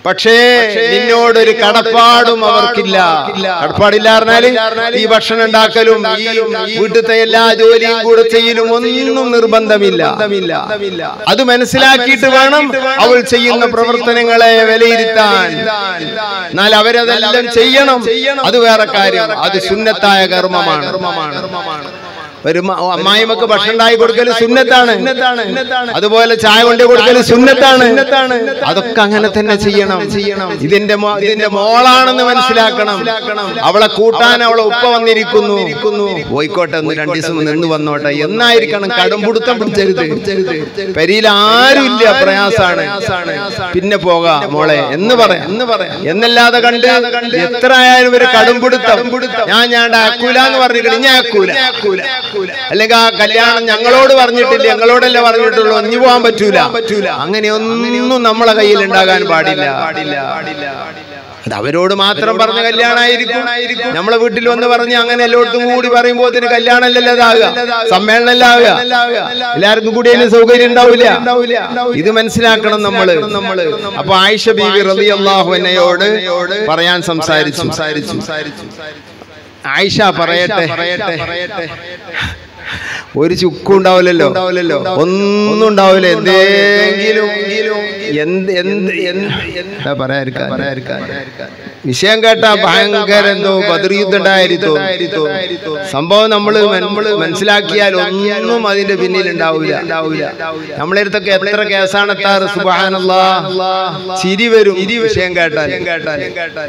പക്ഷേ നിന്നോടൊരു കടപ്പാടും അവർക്കില്ല കടപ്പാടില്ല പറഞ്ഞാല് ഈ ഭക്ഷണം ഉണ്ടാക്കലും ഈ വീട്ടിലത്തെ എല്ലാ ജോലിയും കൂടെ ചെയ്യലും ഒന്നും നിർബന്ധമില്ല അത് മനസ്സിലാക്കിയിട്ട് വേണം അവൾ ചെയ്യുന്ന പ്രവർത്തനങ്ങളെ വിലയിരുത്താൻ എന്നാൽ അവരതെല്ലാം ചെയ്യണം അത് വേറെ കാര്യം അത് സുന്നത്തായ കർമ്മമാണ് ഒരു മ- അമ്മായിമക്ക് ഭക്ഷണം ഉണ്ടായി കൊടുക്കൽ സുന്നത്താണ് അതുപോലെ ചായ കൊണ്ട് കൊടുക്കൽ സുന്നത്താണ് അതൊക്കെ അങ്ങനെ തന്നെ ചെയ്യണം ഇതിന്റെ മോ- ഇതിന്റെ മോളാണെന്ന് മനസ്സിലാക്കണം അവളെ കൂട്ടാൻ അവളെ ഉപ്പ വന്നിരിക്കുന്നു പോയിക്കോട്ടെ ഒന്ന് രണ്ടു ദിവസം നിന്ന് വന്നോട്ടെ എന്നായിരിക്കണം കടുംപിടുത്തം പിടിച്ചരുത് പെരിയിൽ ആരുമില്ല പ്രയാസാണ് പിന്നെ പോകാം മോളെ എന്ന് പറയാം എന്ന് പറയാം എന്നല്ലാതെ കണ്ട് എത്ര ആയാലും ഒരു കടുംപിടുത്തം ഞാൻ ഞാൻ അക്കൂല എന്ന് പറഞ്ഞിട്ട് ഞാൻ അക്കൂല അല്ലെങ്കിൽ ആ കല്യാണം ഞങ്ങളോട് പറഞ്ഞിട്ടില്ല ഞങ്ങളോടല്ലേ പറഞ്ഞിട്ടുള്ളൂ ഒഞ്ഞു പോകാൻ പറ്റൂല പറ്റൂല അങ്ങനെയൊന്നും നമ്മളെ കയ്യിൽ ഉണ്ടാകാൻ പാടില്ല അത് അവരോട് മാത്രം പറഞ്ഞ കല്യാണമായിരിക്കും നമ്മളെ വീട്ടിൽ വന്ന് പറഞ്ഞ് അങ്ങനെ എല്ലായിടത്തും കൂടി പറയുമ്പോ ഇതിന് കല്യാണമല്ലല്ലോ ഇതാകുക സമ്മേളനമല്ല ആകുക എല്ലാവർക്കും കൂടി അതിന് സൗകര്യം ഉണ്ടാവില്ല ഇത് മനസ്സിലാക്കണം നമ്മള് നമ്മള് അപ്പൊ ആയിഷ ബീവി റബി അള്ളാഹുവിനയോട് പറയാൻ സംസാരിച്ചു സംസാരിച്ചു ആയിഷ പറയട്ടെ പറയട്ടെ ഒരു ചുക്കും ഉണ്ടാവില്ലല്ലോ ഉണ്ടാവില്ലല്ലോ ഒന്നും ഉണ്ടാവില്ല എന്തെങ്കിലും എന്ത് എന്ത് എന്ത് എന്താ പറയാതിരിക്കാൻ പറയാതിരിക്കാൻ വിഷയം കേട്ടാ ഭയങ്കര എന്തോ ബദർയുദ്ധം ഉണ്ടായിരിക്കും സംഭവം നമ്മൾ നമ്മൾ മനസ്സിലാക്കിയാൽ ഒന്നും അതിന്റെ പിന്നിൽ ഉണ്ടാവില്ല ഉണ്ടാവില്ല നമ്മളെ അടുത്തൊക്കെ എത്ര കേസാണ് എത്താറ് സുബാനല്ലാ ചിരി വരും വിഷയം കേട്ടാൽ കേട്ടാൽ കേട്ടാൽ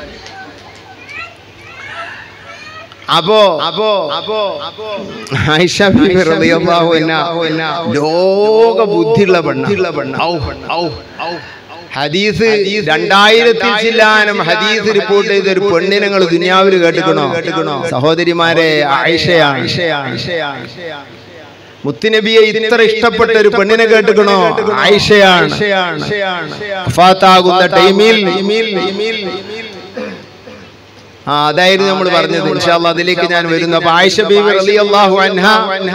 അപ്പോ അപ്പോ അപ്പോ ആയിഷ ബീബി റളിയല്ലാഹു അൻഹ ലോക ബുദ്ധിയുള്ള പെണ്ണ പെണ്ണ ഔ ഔ ഔ ഹദീസ് രണ്ടായിരത്തി ചില്ലാനം ഹദീസ് റിപ്പോർട്ട് ചെയ്ത ഒരു പെണ്ണിനെ നിങ്ങൾ ദുനിയാവിൽ കേട്ടുക്കണോ കേട്ടുക്കണോ സഹോദരിമാരെ ആയിഷയാണ് മുത്തുനബിയെ ഇത്ര ഇഷ്ടപ്പെട്ട ഒരു പെണ്ണിനെ കേട്ടുക്കണോ ആയിഷയാണ് വഫാത്താകുന്ന ടൈമിൽ ആ അതായിരുന്നു നമ്മൾ പറഞ്ഞത് ഇൻഷാല്ല അതിലേക്ക് ഞാൻ വരുന്നു അപ്പൊ ആയിഷ ബീവി റളിയല്ലാഹു അൻഹ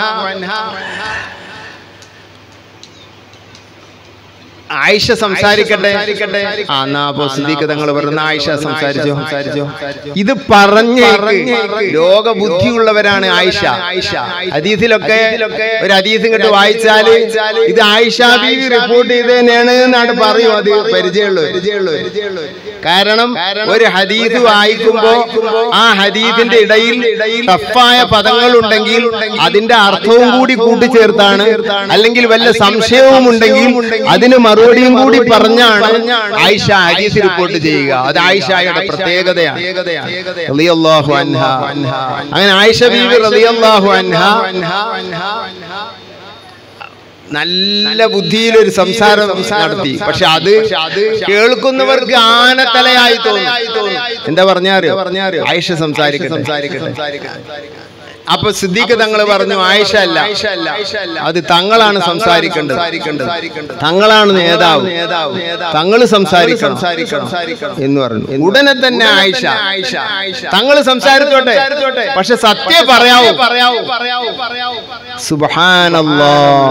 ആയിഷ സംസാരിക്കട്ടെ ആ എന്നാ അപ്പൊ സിദ്ദീഖ് തങ്ങൾ പറഞ്ഞ ആയിഷ സംസാരിച്ചോ സംസാരിച്ചോ ഇത് പറഞ്ഞ് ലോക ബുദ്ധിയുള്ളവരാണ് ആയിഷ ഹദീസിലൊക്കെ ഒരു ഹദീസ് ഇങ്ങോട്ട് വായിച്ചാല് ഇത് ആയിഷ ബീവി റിപ്പോർട്ട് ചെയ്ത് തന്നെയാണ് എന്നാണ് പറയും അത് പരിചയമുള്ളൂ പരിചയമുള്ളൂ കാരണം ഒരു ഹദീസ് വായിക്കുമ്പോ ആ ഹദീസിന്റെ ഇടയിൽ ടഫായ പദങ്ങൾ ഉണ്ടെങ്കിൽ അതിന്റെ അർത്ഥവും കൂടി കൂട്ടിച്ചേർത്താണ് അല്ലെങ്കിൽ വല്ല സംശയവും ഉണ്ടെങ്കിൽ അതിന് മറുപടിയും കൂടി പറഞ്ഞാണ് ആയിഷ ഹദീസ് റിപ്പോർട്ട് ചെയ്യുക അത് ആയിഷയുടെ പ്രത്യേകതയാണ് റളിയല്ലാഹു അൻഹ അങ്ങനെ ആയിഷ ബീവി റളിയല്ലാഹു അൻഹ നല്ല ബുദ്ധിയിൽ ഒരു സംസാരം നടത്തി പക്ഷെ അത് കേൾക്കുന്നവർക്ക് ആനത്തലയായി തോന്നും എന്താ പറഞ്ഞാറിയോ പറഞ്ഞാറിയോ ആയിഷ സംസാരിക്കട്ടെ സംസാരിക്കട്ടെ അപ്പൊ സിദ്ദീഖ് തങ്ങൾ പറഞ്ഞു ആയിഷ അല്ല അത് തങ്ങളാണ് സംസാരിക്കേണ്ടത് തങ്ങളാണ് നേതാവ് തങ്ങൾ സംസാരിക്കണം എന്ന് പറഞ്ഞു ഉടനെ തന്നെ ആയിഷ തങ്ങൾ സംസാരിച്ചോട്ടെ പക്ഷെ സത്യം പറയാവൂ പറയാവൂ സുബാനല്ലാ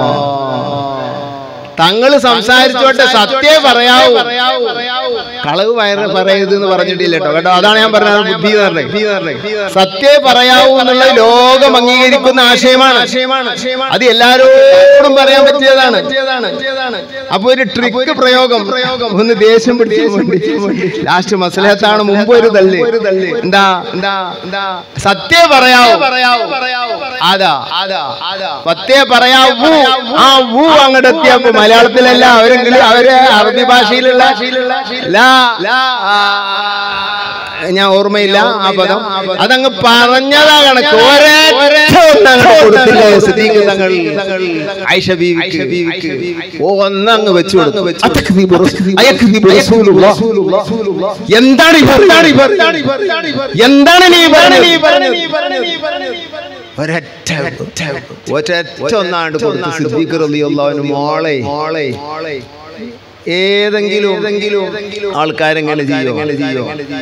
തങ്ങള് സംസാരിച്ചോട്ടെ സത്യം പറയാവൂ കളവ് വയറ് പറയരുത് എന്ന് പറഞ്ഞിട്ടില്ല കേട്ടോ കേട്ടോ അതാണ് ഞാൻ പറഞ്ഞത് ബുദ്ധി എന്ന് പറഞ്ഞത് സത്യം പറയാവൂ എന്നുള്ള ലോകം അംഗീകരിക്കുന്ന ആശയമാണ് അത് എല്ലാരോടും പറയാൻ പറ്റിയതാണ് അപ്പൊ ഒരു ട്രിക്ക് പ്രയോഗം ഒന്ന് ദേഷ്യം പിടിച്ചു ലാസ്റ്റ് മസലത്താണ് മുമ്പ് ഒരു തള്ളി എന്താ എന്താ എന്താ സത്യം പറയാവൂ പറയാവൂ അതാ അതാ സത്യം പറയാവൂ ആ വൂ അങ്ങോട്ട് എത്തിയപ്പോ മലയാളത്തിലല്ല അവരെങ്കിലും അവര് അറബി ഭാഷയിലുള്ള ലാ, ആ, ഞാൻ ഓർമ്മയില്ല ആ പദം അതങ്ങ് പറഞ്ഞതാ കണക്ക് ഒരൊറ്റ ഒന്നങ്ങ് കൊടുത്തില്ലേ സിദ്ദീഖ് തങ്ങൾ ആയിഷ ബീവിക്ക് ഓ ഒന്നങ്ങ് വെച്ചു കൊടുത്തു അത്തക്ദീബു റസൂ- അയക്ദീബു റസൂലുള്ളാഹ്. എന്താണ് ഈ പറഞ്ഞത്? എന്താണ് നീ പറഞ്ഞത് ഒരൊറ്റ ഒരൊറ്റ ഒന്നാണ്ട് കൊടുത്തു സിദ്ദീഖ് റളിയല്ലാഹു മോളെ മോളെ ഏതെങ്കിലും ഏതെങ്കിലും ആൾക്കാരെങ്ങനെ ചെയ്യോ അങ്ങനെ ചെയ്യോ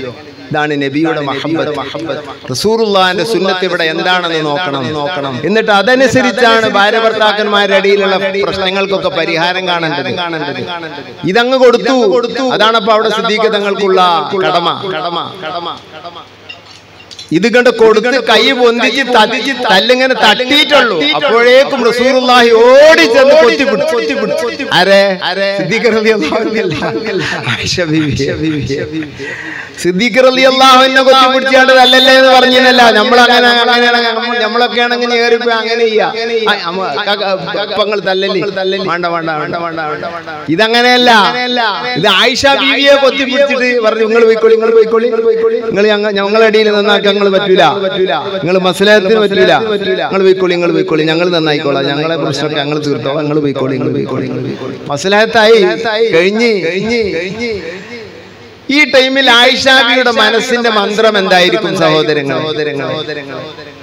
ഇതാണ് നബിയുടെ മഹബത്ത് റസൂറുള്ളാന്റെ സുന്നത്ത് ഇവിടെ എന്താണെന്ന് നോക്കണം നോക്കണം എന്നിട്ട് അതനുസരിച്ചാണ് ഭാര്യ ഭർത്താക്കന്മാരുടെ ഇടയിലുള്ള പ്രശ്നങ്ങൾക്കൊക്കെ പരിഹാരം കാണേണ്ടത് കാണേണ്ടത് ഇതങ്ങ് കൊടുത്തു കൊടുത്തു അതാണ് അപ്പൊ അവിടെ സിദ്ദീഖ് തങ്ങൾക്കുള്ള കടമ കടമ കടമ ഇത് കണ്ട് കൊടുത്ത് കൈ പൊന്തിച്ച് തതിച്ച് തല്ലിങ്ങനെ തട്ടിയിട്ടുള്ളൂ അപ്പോഴേക്കും റസൂറുള്ളാഹി ഓടി ചെന്ന് കൊത്തിപ്പിടിച്ചു കൊത്തിപ്പിടിച്ചു ആരെ സിദ്ദീഖ് റളിയല്ലാഹു അൻഹു ആയിഷ ബീവി സിദ്ദീഖ് റളിയല്ലാഹുവിനെ കൊത്തിപ്പിടിച്ചാണ്ട് അല്ലല്ലേ എന്ന് പറഞ്ഞില്ല നമ്മൾ അങ്ങനെ അങ്ങനെ നമ്മളൊക്കെ ആണെങ്കിൽ ഏറിപ്പോ അങ്ങനെ ചെയ്യാങ്ങൾ തല്ലല്ലേ വേണ്ട വേണ്ട വേണ്ട വേണ്ട വേണ്ട ഇതങ്ങനെയല്ല ഇത് ആയിഷ ബീവിയെ കൊത്തിപ്പിടിച്ചിട്ട് പറഞ്ഞു നിങ്ങൾ പോയിക്കോളി നിങ്ങൾ പോയിക്കോളി നിങ്ങൾ ഞങ്ങളുടെ ഇടയിൽ നന്നാക്കാൻ ഞങ്ങൾ പറ്റൂല നിങ്ങൾ മസലത്തിന് പറ്റൂല നിങ്ങൾ പോയിക്കോളി നിങ്ങൾ പോയിക്കോളി ഞങ്ങൾ നന്നായിക്കോളാം ഞങ്ങളെ പ്രശ്നമൊക്കെ ഞങ്ങൾ തീർത്തോളാം നിങ്ങൾ പോയിക്കോളി നിങ്ങൾ പോയിക്കോളി നിങ്ങൾ പോയിക്കോളി മസലഹത്തായി കഴിഞ്ഞ് കഴിഞ്ഞ് കഴിഞ്ഞ് ഈ ടൈമിൽ ആയിഷാബിയുടെ മനസ്സിന്റെ മന്ത്രം എന്തായിരിക്കും സഹോദരങ്ങൾ സഹോദരങ്ങൾ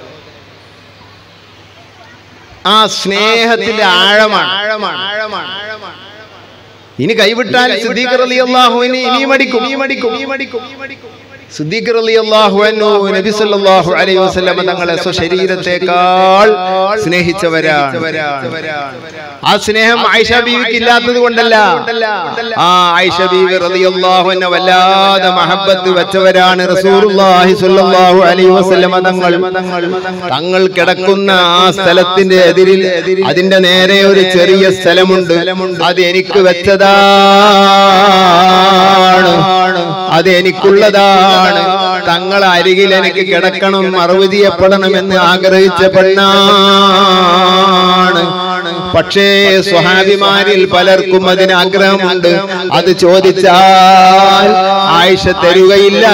ആ സ്നേഹത്തിന്റെ ആഴമാണ് ആഴമാണ് ആഴമാണ് ഇനി കൈവിട്ടാൽ സിദ്ദീഖ് റളിയല്ലാഹുവിനെ ഇനിയും അടിക്കും ഇനിയും അടിക്കും ഇനിയും അടിക്കും സിദ്ദീഖ് റളിയല്ലാഹു അൻഹു നബി സല്ലല്ലാഹു അലൈഹി വസല്ലം തങ്ങളെ സ്വശരീരത്തെക്കാൾ സ്നേഹിച്ചവരാണ് ആ സ്നേഹം ആയിഷ ബീവിക്ക് ഇല്ലാത്തത് കൊണ്ടല്ല ആ ആയിഷ ബീവി റളിയല്ലാഹു അൻഹ വല്ലാതെ മഹബ്ബത്ത് വെച്ചവരാണ് റസൂലുള്ളാഹി സ്വല്ലല്ലാഹു അലൈഹി വസല്ലം തങ്ങൾ തങ്ങൾ കിടക്കുന്ന ആ സ്ഥലത്തിന്റെ എതിരിൽ അതിന്റെ നേരെ ഒരു ചെറിയ സ്ഥലമുണ്ട് അത് എനിക്ക് വെച്ചതാണ് അത് എനിക്കുള്ളതാണ് തങ്ങൾ അരികിൽ എനിക്ക് കിടക്കണം മറുപടി ചെയ്യപ്പെടണമെന്ന് ആഗ്രഹിച്ച പെണ്ണാണ് പക്ഷേ സ്വഹാബിമാരിൽ പലർക്കും അതിന് ആഗ്രഹമുണ്ട് അത് ചോദിച്ചാൽ ആയിഷ തരുകയില്ല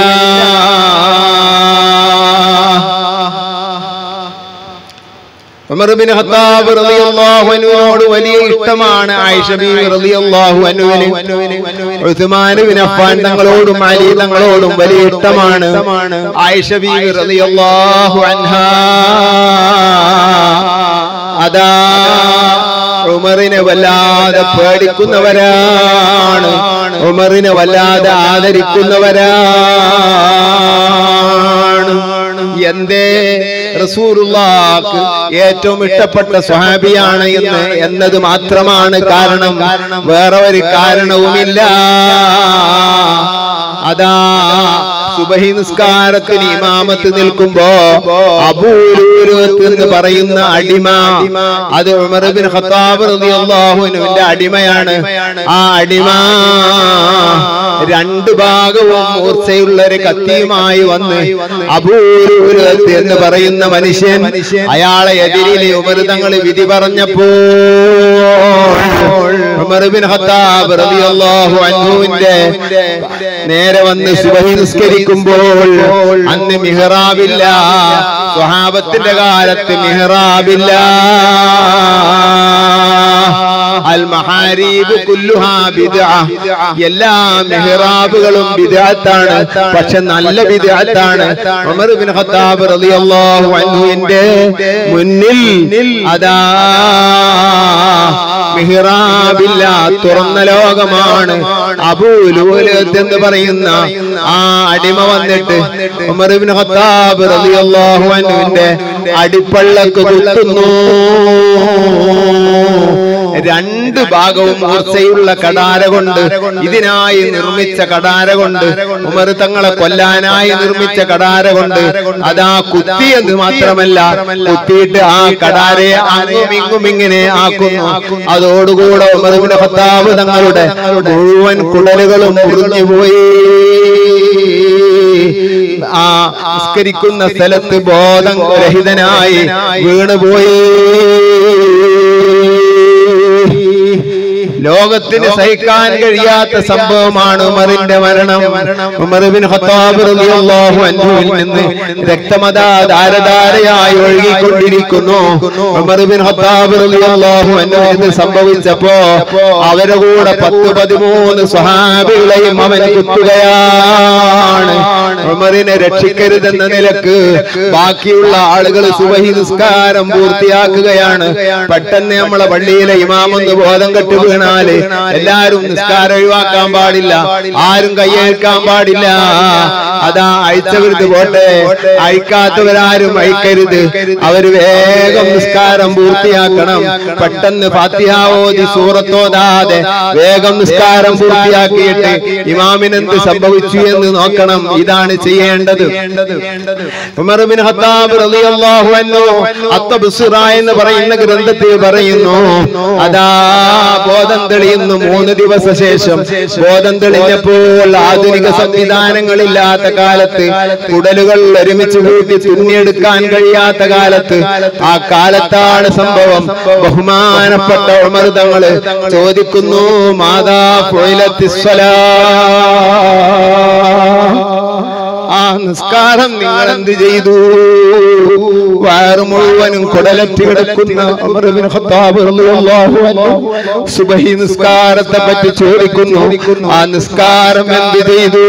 ഉമർ ബിൻ ഖത്താബ് റളിയല്ലാഹു അൻഹുവിനോട് വലിയ ഇഷ്ടമാണ് ആയിഷ ബീവി റളിയല്ലാഹു അൻഹുവിന് ഉസ്മാൻ ബിൻ അഫ്ഫാൻ തങ്ങളോടും അലി തങ്ങളോടും വലിയ ഇഷ്ടമാണ് ആയിഷ ബീവി റളിയല്ലാഹു അൻഹാ അതാ ഉമറിനെ വല്ലാതെ പേടിക്കുന്നവരാണ് ഉമറിനെ വല്ലാതെ ആദരിക്കുന്നവരാണ് എന്തേ റസൂറുള്ളാക്ക് ഏറ്റവും ഇഷ്ടപ്പെട്ട സ്വഹാബിയാണ് എന്ന് എന്നത് മാത്രമാണ് കാരണം വേറെ ഒരു കാരണവുമില്ല അതാ സുബഹി നിസ്കാരത്തിന് ഇമാമത്ത് നിൽക്കുമ്പോ അബൂലൂരത്ത് എന്ന് പറയുന്ന അടിമ അത് ഉമർ ബിൻ ഖത്താബ് റളിയല്ലാഹു അൻഹുവിന്റെ അടിമയാണ് ആ അടിമ രണ്ട് ഭാഗവും മൂർച്ചയുള്ള ഒരു കത്തിയുമായി വന്ന് അബൂലൂരത്ത് എന്ന് പറയുന്ന മനുഷ്യൻ അയാളെ എതിരിലെ ഉമർ തങ്ങൾ വിധി പറഞ്ഞപ്പോൾ ഉമർ ബിൻ ഖത്താബ് റളിയല്ലാഹു അൻഹുവിന്റെ നേരെ വന്ന് സുബഹി നിസ്കരിക്കുമ്പോൾ അന്ന് മിഹ്റാബില്ല സ്വഹാബത്തിന്റെ കാലത്ത് മിഹ്റാബില്ല അൽ മഹാരീബ് കുല്ലുഹാ ബിദ്അ എല്ലാ മിഹ്റാബുകളും ബിദ്അത്താണ് പക്ഷെ നല്ല ബിദ്അത്താണ് ഉമർ ബിൻ ഖത്താബ് റളിയല്ലാഹു അൻഹുവിന്റെ മുന്നിൽ അതാ മിഹ്റാബില്ല തുറന്ന ലോകമാണ് അബൂലൂലത്ത് എന്ന് പറയുന്ന ആ അടിമ വന്നിട്ട് ഉമർ ഇബ്നു ഖത്താബ് റളിയല്ലാഹു അൻഹുവിന്റെ അടിപ്പള്ളക്ക് കുത്തുന്നു രണ്ട് ഭാഗവും മൂർച്ചയുള്ള കടാര കൊണ്ട് ഇതിനായി നിർമ്മിച്ച കടാര കൊണ്ട് ഉമർ തങ്ങളെ കൊല്ലാനായി നിർമ്മിച്ച കടാര കൊണ്ട് അതാ കുത്തിയത് മാത്രമല്ല കുത്തിയിട്ട് ആ കടാരയെ അങ്ങും ഇങ്ങും ഇങ്ങനെ ആക്കുന്നു അതോടുകൂടെ ഉമർബിന്റെ ഭർത്താവ് തങ്ങളുടെ മുഴുവൻ കുടലുകളും മുറിഞ്ഞുപോയി ആ നിസ്കരിക്കുന്ന സ്ഥലത്ത് ബോധം രഹിതനായി വീണുപോയി ലോകത്തിന് സഹിക്കാൻ കഴിയാത്ത സംഭവമാണ് ഉമറിന്റെ മരണം ഉമർ ബിൻ ഖത്താബ് റളിയല്ലാഹു അൻഹുവിൽ നിന്ന് രക്തമത ധാരധാരയായി ഒഴുകിക്കൊണ്ടിരിക്കുന്നു ഉമർ ബിൻ ഖത്താബ് റളിയല്ലാഹു അൻഹു ഇത് സംഭവിച്ചപ്പോ അവരെ കൂടെ പത്ത് പതിമൂന്ന് സ്വഹാബികളെയും അവൻ കുത്തുകയാണ് ഉമറിനെ രക്ഷിക്കരുതെന്ന നിലക്ക് ബാക്കിയുള്ള ആളുകൾ സുബഹി നിസ്കാരം പൂർത്തിയാക്കുകയാണ് പെട്ടെന്ന് നമ്മളെ പള്ളിയിലെ ഇമാമൊന്ന് ബോധം കെട്ട് വീണ വീണാല് എല്ലാരും നിസ്കാരം ഒഴിവാക്കാൻ പാടില്ല ആരും കയ്യേൽക്കാൻ പാടില്ല അതാ അയച്ചവരുത് പോട്ടെ അയക്കാത്തവരാരും അയക്കരുത് അവര് വേഗം നിസ്കാരം പൂർത്തിയാക്കണം പെട്ടെന്ന് ഫാത്തിഹാവോതി സൂറത്തോതാതെ വേഗം നിസ്കാരം പൂർത്തിയാക്കിയിട്ട് ഇമാമിനെന്ത് സംഭവിച്ചു എന്ന് നോക്കണം ഇതാണ് ചെയ്യേണ്ടത് ഉമർ ബിൻ ഖത്താബ് റളിയല്ലാഹു അൻഹു അത്തബ്സിറ എന്ന് പറയുന്ന ഗ്രന്ഥത്തിൽ പറയുന്നു അതാ ബോധം തെളിയുന്നു മൂന്ന് ദിവസ ശേഷം ബോധം തെളിഞ്ഞപ്പോൾ ആധുനിക സംവിധാനങ്ങളില്ലാത്ത കാലത്ത് കുടലുകൾ ഒരുമിച്ച് കൂട്ടി തുന്നിയെടുക്കാൻ കഴിയാത്ത കാലത്ത് ആ കാലത്താണ് സംഭവം ബഹുമാനപ്പെട്ട ഉമർതങ്ങള് ചോദിക്കുന്നു മാതാ പൊയിലത്തിസ്വലാ ആ നിസ്കാരം നിങ്ങൾ എന്ത് ചെയ്തു വയറ് മുഴുവനും കുടലറ്റ് കിടക്കുന്ന ഉമർ ഇബ്നു ഖത്താബ് റളിയല്ലാഹു അൻഹു സുബഹി നിസ്കാരത്തെ പറ്റി ചോദിക്കുന്നു ആ നിസ്കാരം എന്ത് ചെയ്തു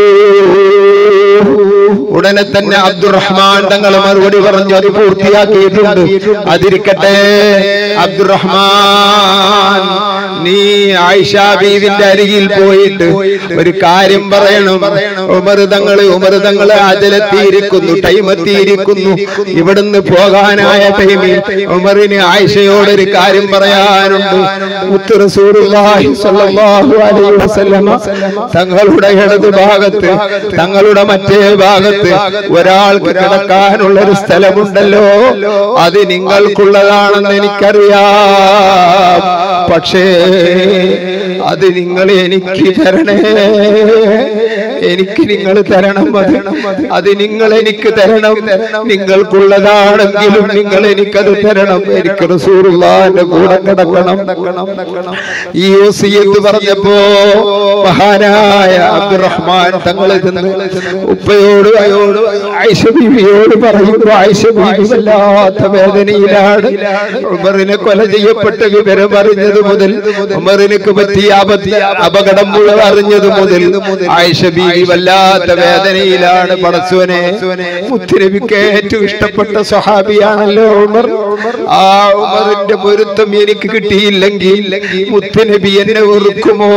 ഉടനെ തന്നെ അബ്ദുറഹ്മാൻ തങ്ങൾ മറുപടി പറഞ്ഞു അത് പൂർത്തിയാക്കിയിട്ടുണ്ട് അതിരിക്കട്ടെ അബ്ദുറഹ്മാൻ നീ ആയിഷ ബീവിന്റെ അരികിൽ പോയിട്ട് ഒരു കാര്യം പറയണം ഉമർ തങ്ങള് ഉമർ തങ്ങള് അജലെത്തിയിരിക്കുന്നു ടൈം എത്തിയിരിക്കുന്നു ഇവിടുന്ന് പോകാനായ ടൈമിൽ ഉമറിന് ആയിഷയോട് ഒരു കാര്യം പറയാനുണ്ട് മുത്ത് റസൂലുള്ളാഹി സ്വല്ലല്ലാഹു അലൈഹി വസല്ലമ തങ്ങളുടെ ഇടത് ഭാഗത്ത് തങ്ങളുടെ മറ്റേ ഭാഗത്ത് ഒരാൾക്ക് കിടക്കാനുള്ള ഒരു സ്ഥലമുണ്ടല്ലോ അത് നിങ്ങൾക്കുള്ളതാണെന്ന് എനിക്കറിയാം പക്ഷേ അത് നിങ്ങൾ എനിക്ക് തരണേ എനിക്ക് നിങ്ങൾ തരണം അത് അത് നിങ്ങൾ എനിക്ക് തരണം നിങ്ങൾക്കുള്ളതാണെങ്കിലും നിങ്ങൾ എനിക്കത് തരണം എനിക്ക് റസൂറുള്ളാന്റെ കൂടെ കിടക്കണം ഈ വസിയത്ത് പറഞ്ഞപ്പോ മഹാനായ അബ്ദുറഹ്മാൻ തങ്ങൾ ഉപ്പയോട് അയോട് ആയിഷ ബീവിയോട് പറയുന്നു ആയിഷ ബീവി വല്ലാത്ത വേദനയിലാണ് ഉമറിനെ കൊല ചെയ്യപ്പെട്ട വിവരം അറിഞ്ഞത് മുതൽ ഉമറിനക്ക് പറ്റിയ അബദ്ധ അപകടം മുഴുവൻ അറിഞ്ഞത് മുതൽ ആയിഷ ബീവി വല്ലാത്ത വേദനയിലാണ് പടച്ചോനെ മുത്തുനബിക്ക് ഏറ്റവും ഇഷ്ടപ്പെട്ട സ്വഹാബിയാണല്ലോ ഉമർ ആ ഉമറിന്റെ പൊരുത്തം എനിക്ക് കിട്ടിയില്ലെങ്കിൽ മുത്തുനബി എന്നെ വെറുക്കുമോ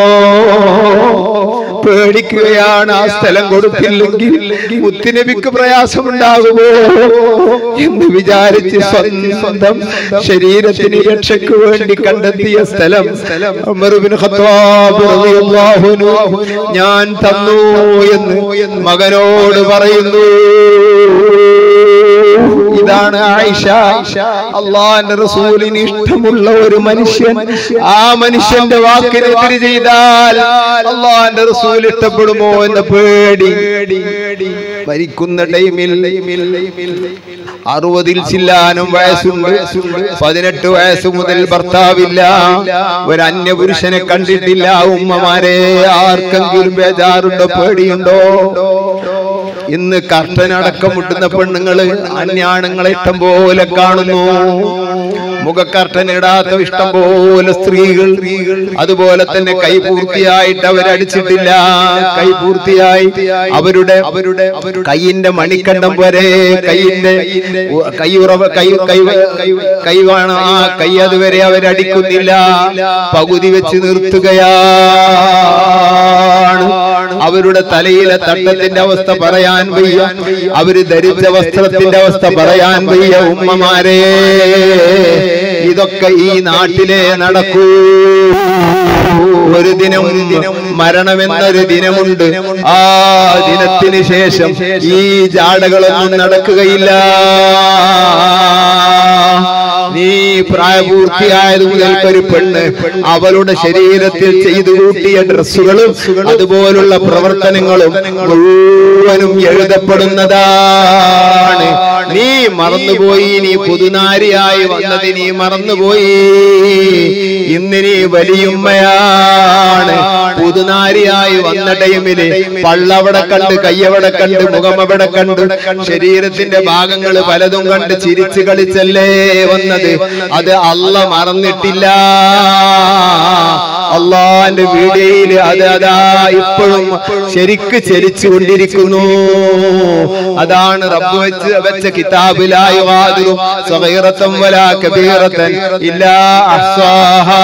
പേടിക്കുകയാണ് ആ സ്ഥലം കൊടുത്തില്ലെങ്കിൽ മുത്തുനബിക്ക് പ്രയാസമുണ്ടാകുമോ എന്ന് വിചാരിച്ച് സ്വന്തം ശരീരത്തിന് രക്ഷയ്ക്ക് വേണ്ടി കണ്ടെത്തിയ സ്ഥലം ഉമർ ഇബ്നു ഖത്താബ് റളിയല്ലാഹു അൻഹു ഞാൻ തന്നു എന്ന് മകനോട് പറയുന്നു ഇതാണ് ആയിഷ അള്ളാന്റെ റസൂലിന് ഇഷ്ടമുള്ള ഒരു മനുഷ്യൻ ആ മനുഷ്യന്റെ വാക്കിനെതിരെ ചെയ്താൽ അള്ളാന്റെ റസൂൽ ഇഷ്ടപ്പെടുമോ എന്ന പേടി മരിക്കുന്ന ടൈമിൽ അറുപതിൽ ചില്ലാനും വയസ്സുണ്ട് പതിനെട്ട് വയസ്സ് മുതൽ ഭർത്താവില്ല ഒരു അന്യപുരുഷനെ കണ്ടിട്ടില്ല ഉമ്മമാരെ ആർക്കെങ്കിലും ബേജാറുണ്ടോ പേടിയുണ്ടോ ഇന്ന് കർട്ടനടക്കം മുട്ടുന്ന പെണ്ണുങ്ങള് അന്യാണുങ്ങളെ ഇഷ്ടം പോലെ കാണുന്നു മുഖക്കർട്ടൻ ഇടാത്ത ഇഷ്ടം പോലെ സ്ത്രീകൾ അതുപോലെ തന്നെ കൈ പൂർത്തിയായിട്ട് അവരടിച്ചിട്ടില്ല കൈ പൂർത്തിയായി അവരുടെ അവരുടെ കൈയിന്റെ മണിക്കണ്ടം വരെ കൈയിന്റെ കൈയുറവ കൈ കൈ കൈ വേണം ആ കൈ അതുവരെ അവരടിക്കുന്നില്ല പകുതി വെച്ച് നിർത്തുകയാണ് അവരുടെ തലയിലെ തട്ടത്തിന്റെ അവസ്ഥ പറയാൻ വയ്യ അവര് ധരിച്ച വസ്ത്രത്തിന്റെ അവസ്ഥ പറയാൻ വയ്യ ഉമ്മമാരെ ഇതൊക്കെ ഈ നാട്ടിലെ നടക്കൂ ഒരു ദിനം മരണമെന്നൊരു ദിനമുണ്ട് ആ ദിനത്തിന് ശേഷം ഈ ജാടകളൊന്നും നടക്കുകയില്ല നീ പ്രായപൂർത്തിയായത് മുതൽക്കൊരു പെണ്ണ് അവളുടെ ശരീരത്തിൽ ചെയ്തു കൂട്ടിയ ഡ്രസ്സുകളും അതുപോലുള്ള പ്രവർത്തനങ്ങളും മുഴുവനും എഴുതപ്പെടുന്നതാണ് നീ മറന്നുപോയി നീ പുതുനാരിയായി വന്നത് നീ മറന്നുപോയി ഇന്ന് നീ വലിയുമ്മയാണ് പുതുനാരിയായി വന്ന ടൈമില് പള്ളവിടെ കണ്ട് കയ്യവിടെ കണ്ട് മുഖമവിടെ കണ്ട് ശരീരത്തിന്റെ ഭാഗങ്ങൾ പലതും കണ്ട് ചിരിച്ചു കളിച്ചല്ലേ വന്നത് അത് അല്ല മറന്നിട്ടില്ല അള്ളാന്റെ വീഡിയോയിൽ അത് അതാ ഇപ്പോഴും ശരിക്ക് ചരിച്ചു കൊണ്ടിരിക്കുന്നു അതാണ് റബ്ബ് വെച്ച് വെച്ച കിതാബിലായി വാതിലും സഗീറത്തൻ വലാ കബീറത്തൻ ഇല്ലാ അഹ്സാഹാ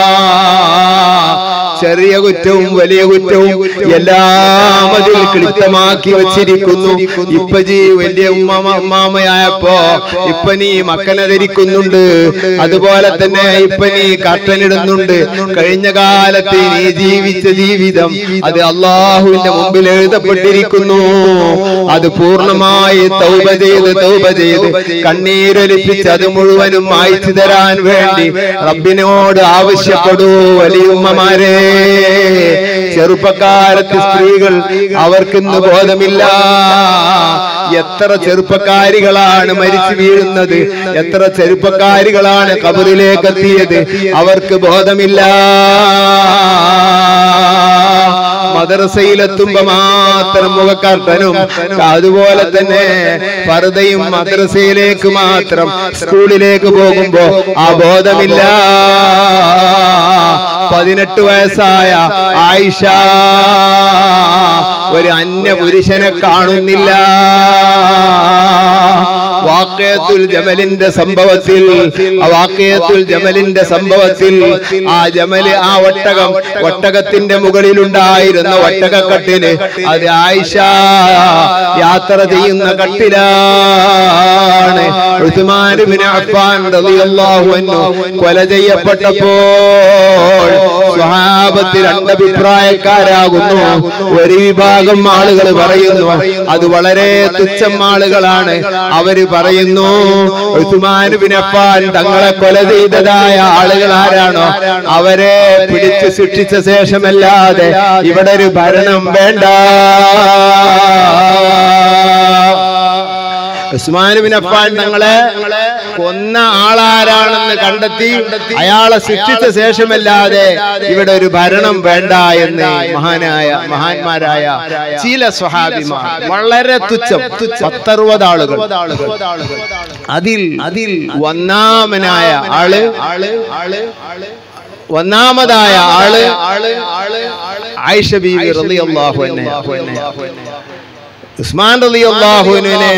ചെറിയ കുറ്റവും വലിയ കുറ്റവും എല്ലാം അതിൽ ക്ലിപ്തമാക്കി വച്ചിരിക്കുന്നു ഇപ്പൊ ജി വലിയ ഉമ്മാമ ഉമ്മാമയായപ്പോ ഇപ്പൊ നീ മക്കനെ ധരിക്കുന്നുണ്ട് അതുപോലെ തന്നെ ഇപ്പൊ നീ കട്ടനിടുന്നുണ്ട് കഴിഞ്ഞ കാലത്ത് നീ ജീവിച്ച ജീവിതം അത് അള്ളാഹുവിന്റെ മുമ്പിൽ എഴുതപ്പെട്ടിരിക്കുന്നു അത് പൂർണ്ണമായി തൗബ ചെയ്ത് തൗബ ചെയ്ത് കണ്ണീരൊലിപ്പിച്ച് അത് മുഴുവനും മായ്ച്ചു തരാൻ വേണ്ടി റബ്ബിനോട് ആവശ്യപ്പെടൂ വലിയുമ്മമാരെ ചെറുപ്പക്കാലത്ത് സ്ത്രീകൾ അവർക്കിന്ന് ബോധമില്ല എത്ര ചെറുപ്പക്കാരികളാണ് മരിച്ചു വീഴുന്നത് എത്ര ചെറുപ്പക്കാരികളാണ് കബറിലേക്ക് എത്തിയത് അവർക്ക് ബോധമില്ല മദ്രസയിലെത്തുമ്പോ മാത്രം മുഖക്കാർട്ടനും അതുപോലെ തന്നെ പർദയും മദ്രസയിലേക്ക് മാത്രം സ്കൂളിലേക്ക് പോകുമ്പോ ആ ബോധമില്ല പതിനെട്ട് വയസ്സായ ആയിഷ ഒരു അന്യ പുരുഷനെ കാണുന്നില്ല വാക്കയത്തുൽ ജമലിന്റെ സംഭവത്തിൽ ആ വാക്കയത്തുൽ ജമലിന്റെ സംഭവത്തിൽ ആ ജമല് ആ ഒട്ടകം ഒട്ടകത്തിന്റെ മുകളിലുണ്ടായിരുന്ന ഒട്ടകക്കട്ടില് അത് ആയിഷ യാത്ര ചെയ്യുന്ന കട്ടിലാണ് ഉസ്മാൻ ബിൻ അഫ്ഫാൻ റളിയല്ലാഹു അൻഹു കൊല ചെയ്യപ്പെട്ടപ്പോൾ സ്വഹാബത്തിൽ രണ്ടഭിപ്രായക്കാരാകുന്നു ഒരു വിഭാഗം ആളുകൾ പറയുന്നു അത് വളരെ തുച്ഛം ആളുകളാണ് അവര് പറയുന്നു ഉസ്മാൻ ബിൻ അഫ്ഫാൻ തങ്ങളെ കൊല ചെയ്തതായ ആളുകൾ ആരാണോ അവരെ പിടിച്ചു ശിക്ഷിച്ച ശേഷമല്ലാതെ ഇവിടെ ഒരു ഭരണം വേണ്ട ഉസ്മാനുബിൻ അഫ്ഫാൻ തങ്ങളെ കൊന്ന ആളാരാണെന്ന് കണ്ടെത്തി അയാളെ ശിക്ഷിച്ച ശേഷമല്ലാതെ ഇവിടെ ഒരു ഭരണം വേണ്ട എന്ന് മഹാനായ മഹാന്മാരായ ചില സ്വഹാബിമാർ വളരെ തുച്ഛം പത്തറുപത് ആളുകൾ അതിൽ അതിൽ ഒന്നാമനായ ആള് ആള് ആള് ഒന്നാമതായ ആള് ആള് ആള് ആയിഷ ബീവി റളിയല്ലാഹു അൻഹ ഉസ്മാൻ റളിയല്ലാഹുവിനെ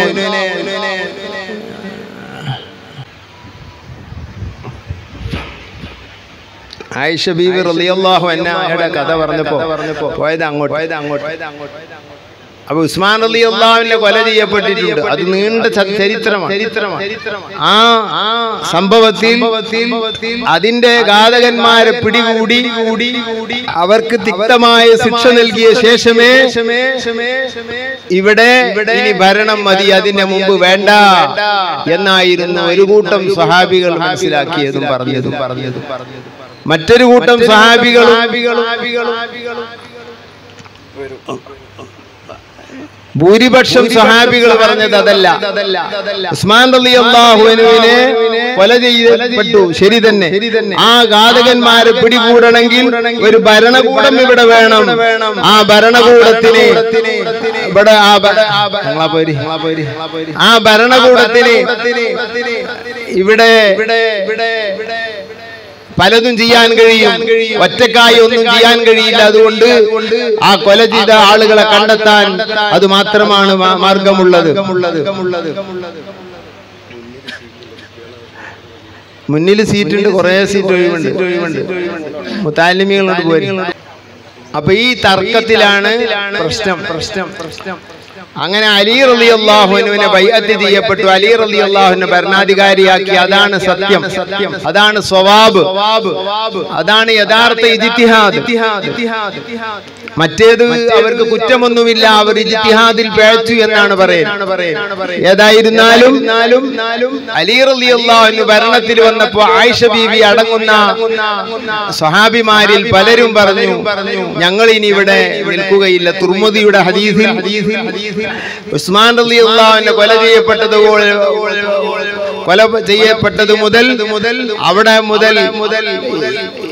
ആയിഷ ബീവി റളിയല്ലാഹു അൻഹയുടെ കഥ പറഞ്ഞപ്പോ പോയത് അങ്ങോട്ട് പോയത് അങ്ങോട്ട് അപ്പൊ ഉസ്മാൻ അലി അള്ളാഹുവിനെ കൊല ചെയ്യപ്പെട്ടിട്ടുണ്ട് അത് നീണ്ട ച- ചരിത്രമാണ് ചരിത്രമാണ് ആ ആ സംഭവത്തിൽ അതിന്റെ ഘാതകന്മാരെ പിടികൂടി കൂടി അവർക്ക് തിക്തമായ ശിക്ഷ നൽകിയ ശേഷമേ ഇവിടെ ഇനി ഭരണം മതി അതിന്റെ മുമ്പ് വേണ്ട എന്നായിരുന്നു ഒരു കൂട്ടം സഹാബികൾ മനസ്സിലാക്കിയതും പറഞ്ഞതും പറഞ്ഞതും മറ്റൊരു കൂട്ടം സഹാബികളും ഭൂരിപക്ഷം സഹാബികൾ പറഞ്ഞത് അതല്ല ഉസ്മാൻ റളിയല്ലാഹുവിനെ കൊല ചെയ്യപ്പെട്ടു ശരി തന്നെ ആ ഘാതകന്മാരെ പിടികൂടണമെങ്കിൽ ഒരു ഭരണകൂടം ഇവിടെ വേണം ആ ഭരണകൂടത്തിന് ഇവിടെ ആ ഭ- നിങ്ങളാ പോരി, നിങ്ങളാ പോരി. ആ ഭരണകൂടത്തിന് ഇവിടെ ഇവിടെ ഇവിടെ പലതും ചെയ്യാൻ കഴിയും ഒറ്റക്കായി ഒന്നും ചെയ്യാൻ കഴിയില്ല അതുകൊണ്ട് ആ കൊല ചെയ്ത ആളുകളെ കണ്ടെത്താൻ അത് മാത്രമാണ് മാ- മാർഗമുള്ളത് മുന്നിൽ സീറ്റുണ്ട് കുറെ സീറ്റ് ഒഴിവുണ്ട് ഒഴിവുണ്ട് മുത്താലിമികളോട് പോരി അപ്പൊ ഈ തർക്കത്തിലാണ് പ്രശ്നം പ്രശ്നം പ്രശ്നം അങ്ങനെ അലി റലി അള്ളാഹുവിനെ ബൈഅത്ത് ചെയ്യപ്പെട്ടു അലി റലി അള്ളാഹുവിനെ ഭരണാധികാരിയാക്കി അതാണ് സത്യം സത്യം അതാണ് സ്വവാബ് അതാണ് യഥാർത്ഥ ഇജിത്തിഹാദ് മറ്റേത് അവർക്ക് കുറ്റമൊന്നുമില്ല അവർ ഇജിത്തിഹാദിൽ പേച്ചു എന്നാണ് പറയുന്നത് ഏതായിരുന്നാലും അലി റലി അള്ളാഹുവിന് ഭരണത്തിൽ വന്നപ്പോ ആയിഷ ബീവി അടങ്ങുന്ന സ്വഹാബിമാരിൽ പലരും പറഞ്ഞു ഞങ്ങൾ ഇനി ഇവിടെ നിൽക്കുകയില്ല തുർമുദിയുടെ ഹദീസിൽ ഉസ്മാൻ റലി അള്ളാഹുവിന്റെ കൊല ചെയ്യപ്പെട്ടത് കൊല ചെയ്യപ്പെട്ടത് മുതൽ മുതൽ അവിടെ മുതൽ മുതൽ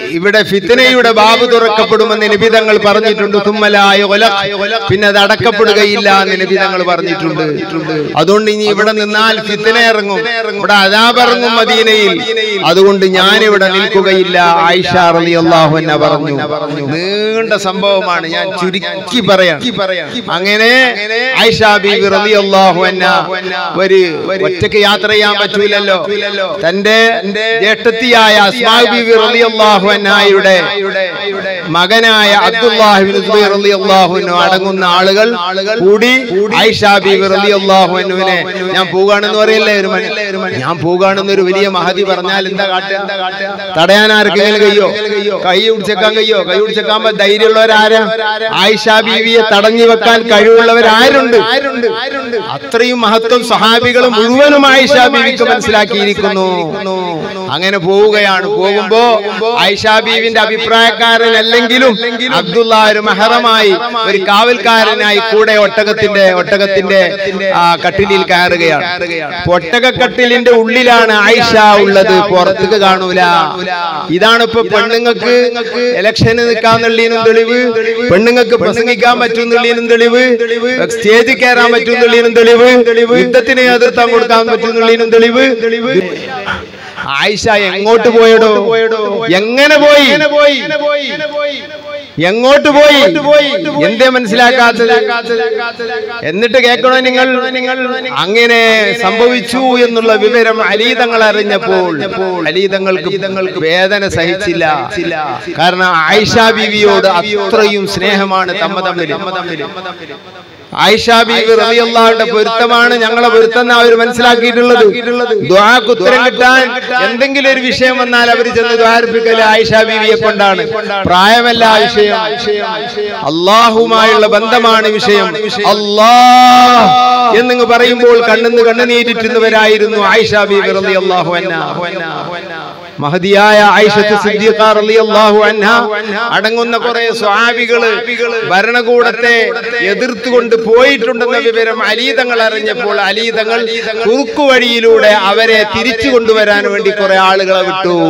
ഇവിടെ ഫിത്തനയുടെ ബാബ് തുറക്കപ്പെടുമെന്ന് നിബിതങ്ങൾ പറഞ്ഞിട്ടുണ്ട് തുമ്മലായ ഒല പിന്നെ അത് അടക്കപ്പെടുകയില്ല എന്ന് നിബിതങ്ങൾ പറഞ്ഞിട്ടുണ്ട് അതുകൊണ്ട് ഇനി ഇവിടെ നിന്നാൽ ഫിത്തന ഇറങ്ങും ഇവിടെ അതാപറങ്ങും മദീനയിൽ അതുകൊണ്ട് ഞാൻ ഇവിടെ നിൽക്കുകയില്ല ആയിഷ റളി അള്ളാഹു എന്നെ പറഞ്ഞു നീണ്ട സംഭവമാണ് ഞാൻ ചുരുക്കി പറയാം അങ്ങനെ ആയിഷ ബീവി റളി അള്ളാഹു എന്ന ഒരു ഒറ്റയ്ക്ക് യാത്ര ചെയ്യാൻ പറ്റൂലല്ലോ തന്റെ ജ്യേഷ്ഠത്തിയായ അസ്മാ ബീവി റളി അള്ളാഹു അന്നായുടെ മകനായ അബ്ദുല്ലാഹിബിൻ സുബൈർ റളി അള്ളാഹുവിനു അടങ്ങുന്ന ആളുകൾ കൂടി ആയിഷ ബീവി റളി അള്ളാഹുവിനെ ഞാൻ പോകാണെന്ന് പറയല്ലേ ഒരു മണി ഞാൻ പോകാണെന്ന് ഒരു വലിയ മഹതി പറഞ്ഞാൽ എന്താ കാട്ടുക തടയാൻ ആർക്കെങ്കിലും കയ്യോ കൈ പിടിച്ചേക്കാൻ കയ്യോ കൈ പിടിച്ചേക്കാൻ ധൈര്യമുള്ളവരാരാ ആയിഷ ബീവിയെ തടഞ്ഞു വെക്കാൻ കഴിവുള്ളവരാരുണ്ട് അത്രയും മഹത്വം സഹാബികൾ മുഴുവനും ആയിഷ ബീവിക്ക് മനസ്സിലാക്കിയിരിക്കുന്നു അങ്ങനെ പോവുകയാണ് പോകുമ്പോ ആയിഷ ബീവിന്റെ അഭിപ്രായക്കാരനല്ലെങ്കിലും അബ്ദുള്ള ഒരു മഹറമായി ഒരു കാവൽക്കാരനായി കൂടെ ഒട്ടകത്തിന്റെ ഒട്ടകത്തിന്റെ ആ, കട്ടിലിൽ കയറുകയാണ് അപ്പൊ ഒട്ടകക്കട്ടിലിന്റെ ഉള്ളിലാണ് ആയിഷ ഉള്ളത് പുറത്തേക്ക് കാണൂല ഇതാണ് ഇപ്പൊ പെണ്ണുങ്ങൾക്ക് ഇലക്ഷന് നിൽക്കാന്നുള്ളതിനും തെളിവ് പെണ്ണുങ്ങൾക്ക് പ്രസംഗിക്കാൻ പറ്റുന്നുള്ളതിനും തെളിവ് സ്റ്റേജിൽ കയറാൻ പറ്റുന്നുള്ളതിനും തെളിവ് യുദ്ധത്തിന് നേതൃത്വം കൊടുക്കാൻ പറ്റുന്നുള്ളതിനും തെളിവ് ആയിഷ എങ്ങോട്ട് പോയടോ എങ്ങനെ പോയി എങ്ങോട്ട് പോയി എന്തേ മനസ്സിലാക്കാത്തത് എന്നിട്ട് കേൾക്കണോ നിങ്ങൾ നിങ്ങൾ അങ്ങനെ സംഭവിച്ചു എന്നുള്ള വിവരം അലീതങ്ങൾ അറിഞ്ഞപ്പോൾ അലീതങ്ങൾക്ക് വേദന സഹിച്ചില്ല കാരണം ആയിഷ ബീവിയോട് അത്രയും സ്നേഹമാണ് തമ്മ തമ്മിൽ ആയിഷ ബീവി റളിയല്ലാഹുവിന്റെ പൊരുത്തമാണ് ഞങ്ങളെ പൊരുത്തം എന്ന് അവർ മനസ്സിലാക്കിയിട്ടുള്ളത് ദുആക്ക് ഉത്തരം കിട്ടാൻ എന്തെങ്കിലും ഒരു വിഷയം വന്നാൽ അവർ ചെന്ന് ദ്വാരപ്പിക്കല് ആയിഷ ബീവിയെ കൊണ്ടാണ് പ്രായമല്ല ആ വിഷയം അള്ളാഹുമായുള്ള ബന്ധമാണ് വിഷയം അല്ലാഹ് എന്നിങ്ങ് പറയുമ്പോൾ കണ്ണെന്ന് കണ്ണുനീരിറ്റുന്നവരായിരുന്നു ആയിഷ ബീവി റളിയല്ലാഹു അൻഹ മഹതിയായ ആയിഷത്ത് സിദ്ദീഖ റളിയല്ലാഹു അൻഹ അടങ്ങുന്ന കുറെ സ്വഹാബികള് ഭരണകൂടത്തെ എതിർത്തുകൊണ്ട് പോയിട്ടുണ്ടെന്ന വിവരം അലീതങ്ങൾ അറിഞ്ഞപ്പോൾ അലീതങ്ങൾ കുറുക്കു വഴിയിലൂടെ അവരെ തിരിച്ചു കൊണ്ടുവരാൻ വേണ്ടി കുറെ ആളുകളെ വിട്ടു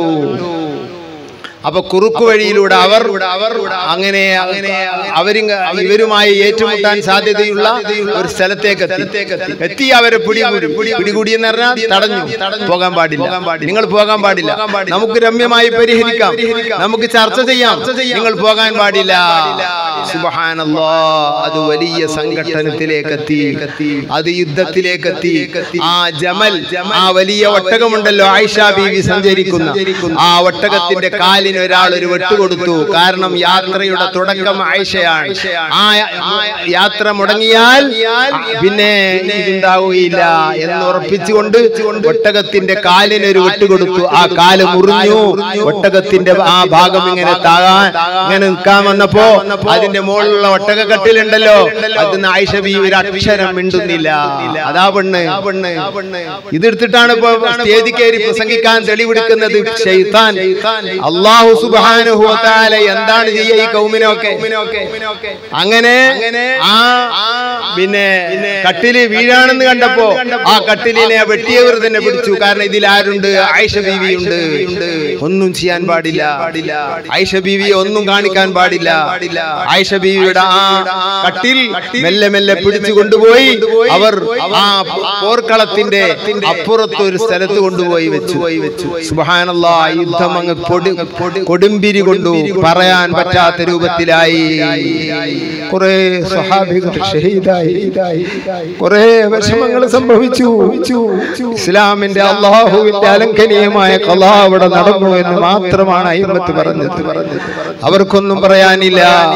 അപ്പൊ കുറുക്കു വഴിയിലൂടെ അവർ അവർ അങ്ങനെ അങ്ങനെ അവരും ഇവരുമായി ഏറ്റുമുട്ടാൻ സാധ്യതയുള്ള ഒരു സ്ഥലത്തേക്ക് എത്തി എത്തി അവരെ പിടികൂടി പിടികൂടി എന്ന് പറഞ്ഞാൽ തടഞ്ഞു പോകാൻ പാടില്ല നിങ്ങൾ പോകാൻ പാടില്ല നമുക്ക് രമ്യമായി പരിഹരിക്കാം നമുക്ക് ചർച്ച ചെയ്യാം നിങ്ങൾ പോകാൻ പാടില്ല സുബ്ഹാനല്ലാ അത് വലിയ സംഘട്ടനത്തിലേക്ക് എത്തി അത് യുദ്ധത്തിലേക്ക് എത്തി ആ ജമൽ ആ വലിയ ഒട്ടകമുണ്ടല്ലോ ആയിഷ ബീവി സഞ്ചരിക്കുന്ന ആ ഒട്ടകത്തിന്റെ കാലിന് ഒരാൾ ഒരു വെട്ട് കൊടുത്തു കാരണം യാത്രയുടെ തുടക്കം ആയിഷയാണ് ആ ആ യാത്ര മുടങ്ങിയാൽ പിന്നെ ഇതുണ്ടാവുകയില്ല എന്ന് ഉറപ്പിച്ചുകൊണ്ട് ഒട്ടകത്തിന്റെ കാലിന് ഒരു വെട്ട് കൊടുത്തു ആ കാല് മുറിഞ്ഞു ഒട്ടകത്തിന്റെ ആ ഭാഗം ഇങ്ങനെ താകാൻ ഇങ്ങനെ നിൽക്കാൻ വന്നപ്പോ അതിന്റെ മുകളിലുള്ള ഒട്ടക കട്ടിലുണ്ടല്ലോ അത് ആയിഷ ബി ഒരു അക്ഷരം മിണ്ടുന്നില്ല അതാ പെണ്ണ് ഇതെടുത്തിട്ടാണ് ഇപ്പൊ സ്റ്റേജിൽ കയറി പ്രസംഗിക്കാൻ തെളിവെടുക്കുന്നത് ഷെയ്ത്താൻ അള്ളാഹു സുബ്ഹാനഹു വ തആല എന്താണ് ചെയ്യുക ഈ കൗമിനൊക്കെ അങ്ങനെ ആ പിന്നെ കട്ടില് വീഴാണെന്ന് കണ്ടപ്പോ ആ കട്ടിലിനെ വെട്ടിയവർ തന്നെ പിടിച്ചു കാരണം ഇതിൽ ആരുണ്ട് ആയിഷ ബീവിയുണ്ട് ഒന്നും ചെയ്യാൻ പാടില്ല ആയിഷ ബീവിയെ ഒന്നും കാണിക്കാൻ പാടില്ല ആയിഷ ബീവിയുടെ ആ കട്ടിൽ മെല്ലെ മെല്ലെ പിടിച്ചു കൊണ്ടുപോയി അവർ ആ പോർക്കളത്തിന്റെ അപ്പുറത്ത് ഒരു സ്ഥലത്ത് കൊണ്ടുപോയി വെച്ചു സുബഹാനല്ലാ യുദ്ധം അങ്ങ് പൊടി കൊടുമ്പിരി കൊണ്ടു പറയാൻ പറ്റാത്ത രൂപത്തിലായി കുറെ സ്വഹാബികൾ ഷഹീദായി കുറെ വിഷമങ്ങൾ സംഭവിച്ചു ഇസ്ലാമിന്റെ അള്ളാഹുവിന്റെ അലംഘനീയമായ കല അവിടെ നടന്നു എന്ന് മാത്രമാണ് അയിമത്ത് പറഞ്ഞത് അവർക്കൊന്നും പറയാനില്ല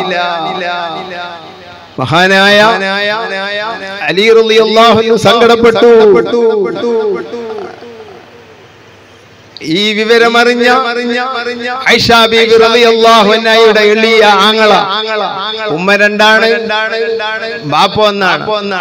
മഹാനായ അലി റളിയല്ലാഹു അൻഹു സങ്കടപ്പെട്ടു ഈ വിവരമറിഞ്ഞ ഐഷ ബീബി റളിയല്ലാഹു അൻഹയുടെ എളിയ ആങ്ങള ഉമ്മ രണ്ടാണ് ബാപ്പ ഒന്നാണ്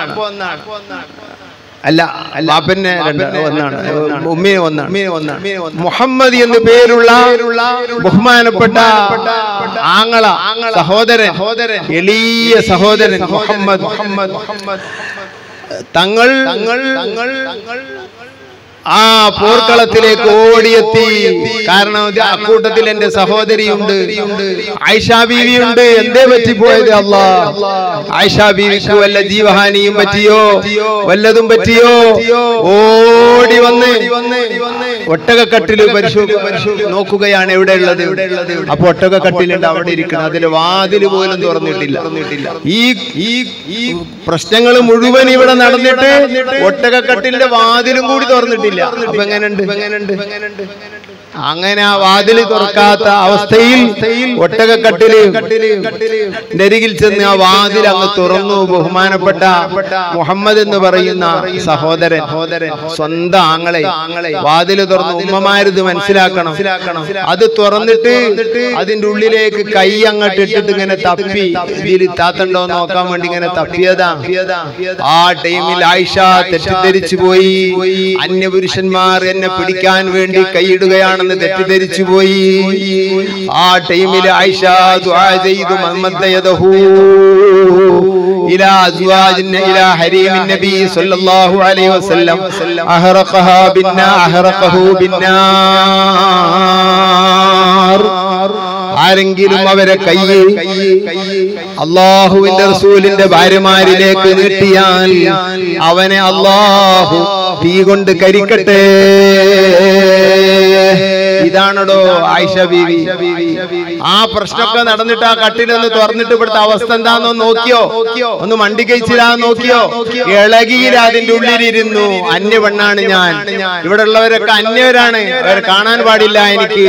അല്ല ബാപ്പന്നെ രണ്ട് ഒന്നാണ് ഉമ്മീന് ഒന്നാണ് മുഹമ്മദ് എന്ന് പേരുള്ള ബഹുമാനപ്പെട്ട ആങ്ങള സഹോദരൻ എളിയ സഹോദരൻ മുഹമ്മദ് മുഹമ്മദ് തങ്ങൾ തങ്ങൾ തങ്ങൾ ആ പോർക്കളത്തിലേക്ക് ഓടിയെത്തി കാരണം ഇത് അക്കൂട്ടത്തിൽ എന്റെ സഹോദരിയുണ്ട് ആയിഷ ബീവിയുണ്ട് എന്തേ പറ്റിപ്പോയത് അല്ലാ ആയിഷ ബീവിക്ക് വല്ല ജീവഹാനിയും പറ്റിയോ വല്ലതും പറ്റിയോ ഓടി വന്ന് ഒട്ടകക്കട്ടില് പരിശോധ നോക്കുകയാണ് എവിടെ ഉള്ളത് അപ്പൊ ഒട്ടകക്കട്ടിലുണ്ട് അവിടെ ഇരിക്കണം അതിൽ വാതില് പോലും തുറന്നിട്ടില്ല ഈ ഈ ഈ പ്രശ്നങ്ങൾ മുഴുവൻ ഇവിടെ നടന്നിട്ട് ഒട്ടകക്കട്ടിലിന്റെ വാതിലും കൂടി തുറന്നിട്ടില്ല അപ്പൊ എങ്ങനെയുണ്ട് എങ്ങനെയുണ്ട് അങ്ങനെ ആ വാതിൽ തുറക്കാത്ത അവസ്ഥയിൽ ഒട്ടകക്കട്ടില് നരികിൽ ചെന്ന് ആ വാതിൽ അങ്ങ് തുറന്നു ബഹുമാനപ്പെട്ട മുഹമ്മദ് എന്ന് പറയുന്ന സഹോദരൻ സ്വന്തം ആങ്ങളെ വാതിൽ തുറന്നു ഉമ്മമാരിത് മനസ്സിലാക്കണം അത് തുറന്നിട്ട് അതിന്റെ ഉള്ളിലേക്ക് കൈ അങ്ങോട്ട് ഇട്ടിട്ട് ഇങ്ങനെ തപ്പി ഇതിൽ താത്തണ്ടോ എന്ന് നോക്കാൻ വേണ്ടി ഇങ്ങനെ തപ്പിയതാ ആ ടൈമിൽ ആയിഷ തെറ്റിദ്ധരിച്ചു പോയി അന്യപുരുഷന്മാർ എന്നെ പിടിക്കാൻ വേണ്ടി കൈയിടുകയാണെന്ന് തെറ്റിദ്ധരിച്ചു പോയി ആ ടൈമിൽ ആയിഷ ദുആ ചെയ്തു മുഹമ്മദ് യദഹു ഇലാ അസ്വാജിൻ ഇലാ ഹരീമിൻ നബി സല്ലല്ലാഹു അലൈഹി വസല്ലം അഹറഖഹാ ബിന്നാ അഹറഖഹു ബിന്നാർ ആരെങ്കിലും അവരെ കൈ അള്ളാഹുവിന്റെ റസൂലിന്റെ ഭാര്യമാരിലേക്ക് നീട്ടിയാൽ അവനെ അള്ളാഹു തീ കൊണ്ട് കരിക്കട്ടെ ഇതാണടോ ആയിഷ ബീവി ആ പ്രശ്നമൊക്കെ നടന്നിട്ട് ആ കട്ടിലൊന്ന് തുറന്നിട്ട് ഇവിടുത്തെ അവസ്ഥ എന്താണെന്ന് നോക്കിയോ ഒന്ന് മണ്ടി കഴിച്ചില്ലാന്ന് നോക്കിയോ ഇളകിയിൽ അതിന്റെ ഉള്ളിലിരുന്നു അന്യ പെണ്ണാണ് ഞാൻ ഇവിടെ ഉള്ളവരൊക്കെ അന്യവരാണ് അവരെ കാണാൻ പാടില്ല എനിക്ക്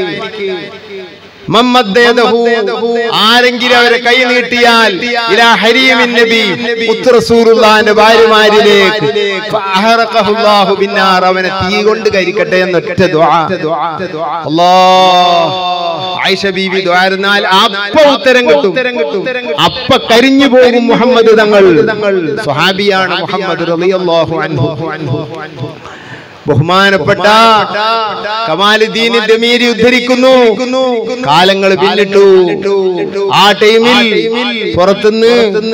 മമ്മദ്ദേദഹു. ആരെങ്കിലും അവരെ കൈ നീട്ടിയാൽ ഇലാ ഹരീമിൻ നബി മുത്ത് റസൂലുള്ളാഹിന്റെ ഭാര്യമാരിലേക്ക് ഫഅഹറഖഹുല്ലാഹു ബിന്നാർ അവനെ തീ കൊണ്ട് കരിക്കട്ടെ എന്നൊറ്റ ദുആ അല്ലാഹ് ആയിഷ ബീവി ദ്വാരുന്നാൽ അപ്പ ഉത്തരം കിട്ടും അപ്പ കരിഞ്ഞു പോകും മുഹമ്മദ് തങ്ങൾ സ്വഹാബിയാണ് മുഹമ്മദ് റളിയല്ലാഹു അൻഹു ബഹുമാനപ്പെട്ട കമാലുദ്ദീനിന്റെ മീരി ഉദ്ധരിക്കുന്നു കാലങ്ങൾ പിന്നിട്ടു ആ ടൈമിൽ പുറത്തുനിന്ന്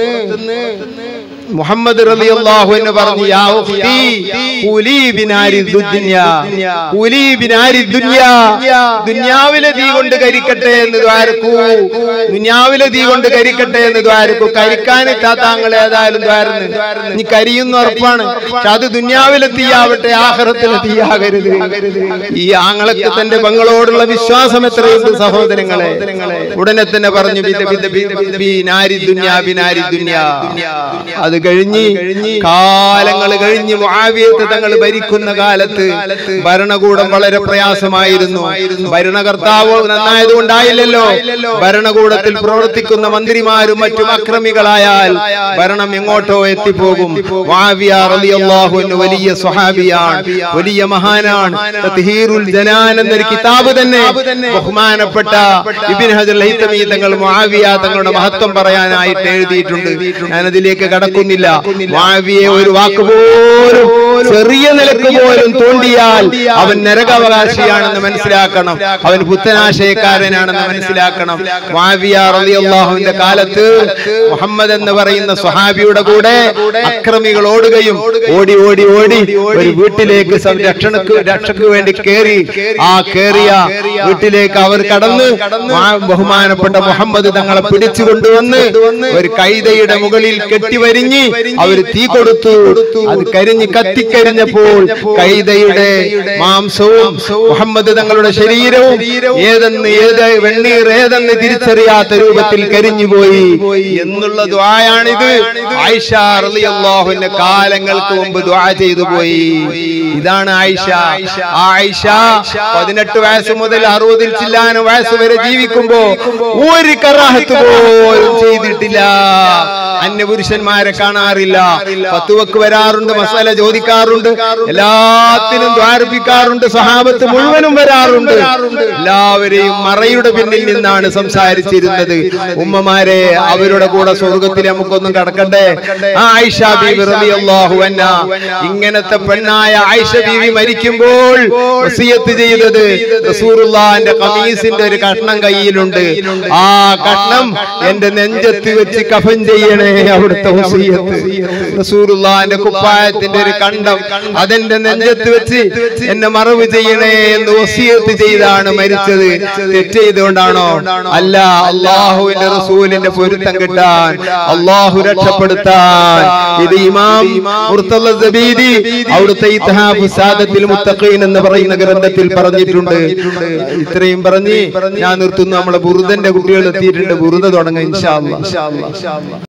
മുഹമ്മദ് റളിയല്ലാഹു എന്ന് പറഞ്ഞു യാ ഉഖ്തി ഖുലി ബിനാരി ദുനിയ ഖുലി ബിനാരി ദുനിയ ദുനിയാവിലെ തീ കൊണ്ട് കരിക്കട്ടെ എന്ന് ദ്വാരക്കൂ ദുനിയാവിലെ തീ കൊണ്ട് കരിക്കട്ടെ എന്ന് ദ്വാരക്കൂ കരിക്കാൻ താത്താങ്ങൾ ഏതായാലും ദ്വാരുന്നു നീ കരിയുന്ന ഉറപ്പാണ് പക്ഷെ അത് ദുനിയാവിലെ തീയാവട്ടെ ആഹ്റത്തിലെ തീയാകരുത് ഈ ആങ്ങളക്ക് തന്റെ പെങ്ങളോടുള്ള വിശ്വാസം എത്രയുണ്ട് സഹോദരങ്ങളെ ഉടനെ തന്നെ പറഞ്ഞു ബിദ ബിദ ബിദ ബിനാരി ദുനിയ ബിനാരി ദുനിയ അത് കഴിഞ്ഞ് കാലങ്ങൾ കഴിഞ്ഞ് മുആവിയത്ത് തങ്ങൾ ഭരിക്കുന്ന കാലത്ത് ഭരണകൂടം വളരെ പ്രയാസമായിരുന്നു ഭരണകർത്താവ് നന്നായതുകൊണ്ടായില്ലല്ലോ ഭരണകൂടത്തിൽ പ്രവർത്തിക്കുന്ന മന്ത്രിമാരും മറ്റും അക്രമികളായാൽ ഭരണം എങ്ങോട്ടോ എത്തിപ്പോകും മുആവിയ റളിയല്ലാഹു അൻഹു വലിയ സ്വഹാബിയാണ് വലിയ മഹാനാണ് തത്ഹീറുൽ ജനാൻ എന്നൊരു കിതാബ് തന്നെ ബഹുമാനപ്പെട്ട ഇബ്നു ഹജർ ഹൈതമി തങ്ങൾ മുആവിയ തങ്ങളുടെ മഹത്വം പറയാനായിട്ട് എഴുതിയിട്ടുണ്ട് ഞാൻ അതിലേക്ക് കടക്കുന്നില്ല മുആവിയെ ഒരു വാക്ക് പോലും ചെറിയ നിലക്ക് പോലും തോണ്ടിയാൽ അവൻ നരകാവകാശിയാണെന്ന് മനസ്സിലാക്കണം അവൻ പുത്തനാശയക്കാരനാണെന്ന് മനസ്സിലാക്കണം മുആവിയ റളിയല്ലാഹുവിന്റെ കാലത്ത് മുഹമ്മദ് എന്ന് പറയുന്ന സ്വഹാബിയുടെ കൂടെ അക്രമികൾ ഓടുകയും ഓടി ഓടി ഓടി ഒരു വീട്ടിലേക്ക് സംരക്ഷണക്ക് രക്ഷയ്ക്ക് വേണ്ടി കേറി ആ കേറിയ വീട്ടിലേക്ക് അവർ കടന്ന് മാ- ബഹുമാനപ്പെട്ട മുഹമ്മദ് തങ്ങളെ പിടിച്ചു കൊണ്ടുവന്ന് ഒരു കൈതയുടെ മുകളിൽ കെട്ടിവരിഞ്ഞ് അവർ തീ കൊടുത്തു അത് കരിഞ്ഞ് കത്തിക്കരിഞ്ഞപ്പോൾ കൈതയുടെ മാംസവും മുഹമ്മദ് തങ്ങളുടെ ശരീരവും ഏതെന്ന് ഏത് വെണ്ണീർ ഏതെന്ന് തിരിച്ചറിയാത്ത രൂപത്തിൽ കരിഞ്ഞുപോയി എന്നുള്ള ദ്വായാണിത് ആയിഷ റളിയല്ലാഹുവിന്റെ കാലങ്ങൾക്ക് മുമ്പ് ദ്വാ ചെയ്തു പോയി ഇതാണ് ആയിഷ ആ ആയിഷ പതിനെട്ട് വയസ്സ് മുതൽ അറുപതിൽ ചില്ലാനും വയസ്സ് വരെ ജീവിക്കുമ്പോ ഒരു കറാഹത്ത് പോലും ചെയ്തിട്ടില്ല അന്യപുരുഷന്മാരെ കാണാറില്ല പത്തുവക്ക് വരാറുണ്ട് മസാല ചോദിക്കാറുണ്ട് എല്ലാത്തിനും ദ്വാരപ്പിക്കാറുണ്ട് സഹാബത്ത് മുഴുവനും വരാറുണ്ട് എല്ലാവരെയും മറയുടെ പിന്നിൽ നിന്നാണ് സംസാരിച്ചിരുന്നത് ഉമ്മമാരെ അവരുടെ കൂടെ സ്വർഗത്തിൽ നമുക്കൊന്നും കടക്കണ്ടേ ആ ആയിഷ ബീവി റളിയല്ലാഹു അൻഹ ഇങ്ങനത്തെ പെണ്ണായ ആയിഷ ബീവി മരിക്കുമ്പോൾ വസിയത്ത് ചെയ്തത് റസൂലുള്ളാഹിന്റെ കമീസിന്റെ ഒരു കഷ്ണം കയ്യിലുണ്ട് ആ കഷ്ണം എന്റെ നെഞ്ചത്ത് വെച്ച് കഫൻ ചെയ്യണേ അവിടുത്തെ വസീയത്ത് റസൂലുള്ളാഹിന്റെ കുപ്പായത്തിന്റെ ഒരു കണ്ടം അതെന്റെ നെഞ്ചത്ത് വെച്ച് എന്നെ മറവ് ചെയ്യണേ എന്ന് വസീയത്ത് ചെയ്താണ് മരിച്ചത് തെറ്റ് ചെയ്തുകൊണ്ടാണോ അല്ല അള്ളാഹുവിന്റെ റസൂലിന്റെ പൊരുത്തം കിട്ടാൻ അള്ളാഹു രക്ഷപ്പെടുത്താൻ ഇത് ഇമാം മുർത്തല്ല സബീദി അവിടുത്തെ ഇത്ഹാഫ് സാദത്തിൽ മുത്തഖീൻ എന്ന് പറയുന്ന ഗ്രന്ഥത്തിൽ പറഞ്ഞിട്ടുണ്ട് ഇത്രയും പറഞ്ഞ് ഞാൻ നിർത്തുന്നു നമ്മളെ ബുറുദന്റെ കുട്ടികൾ എത്തിയിട്ടുണ്ട് ബുറുദ തുടങ്ങാം ഇൻഷാ അല്ലാ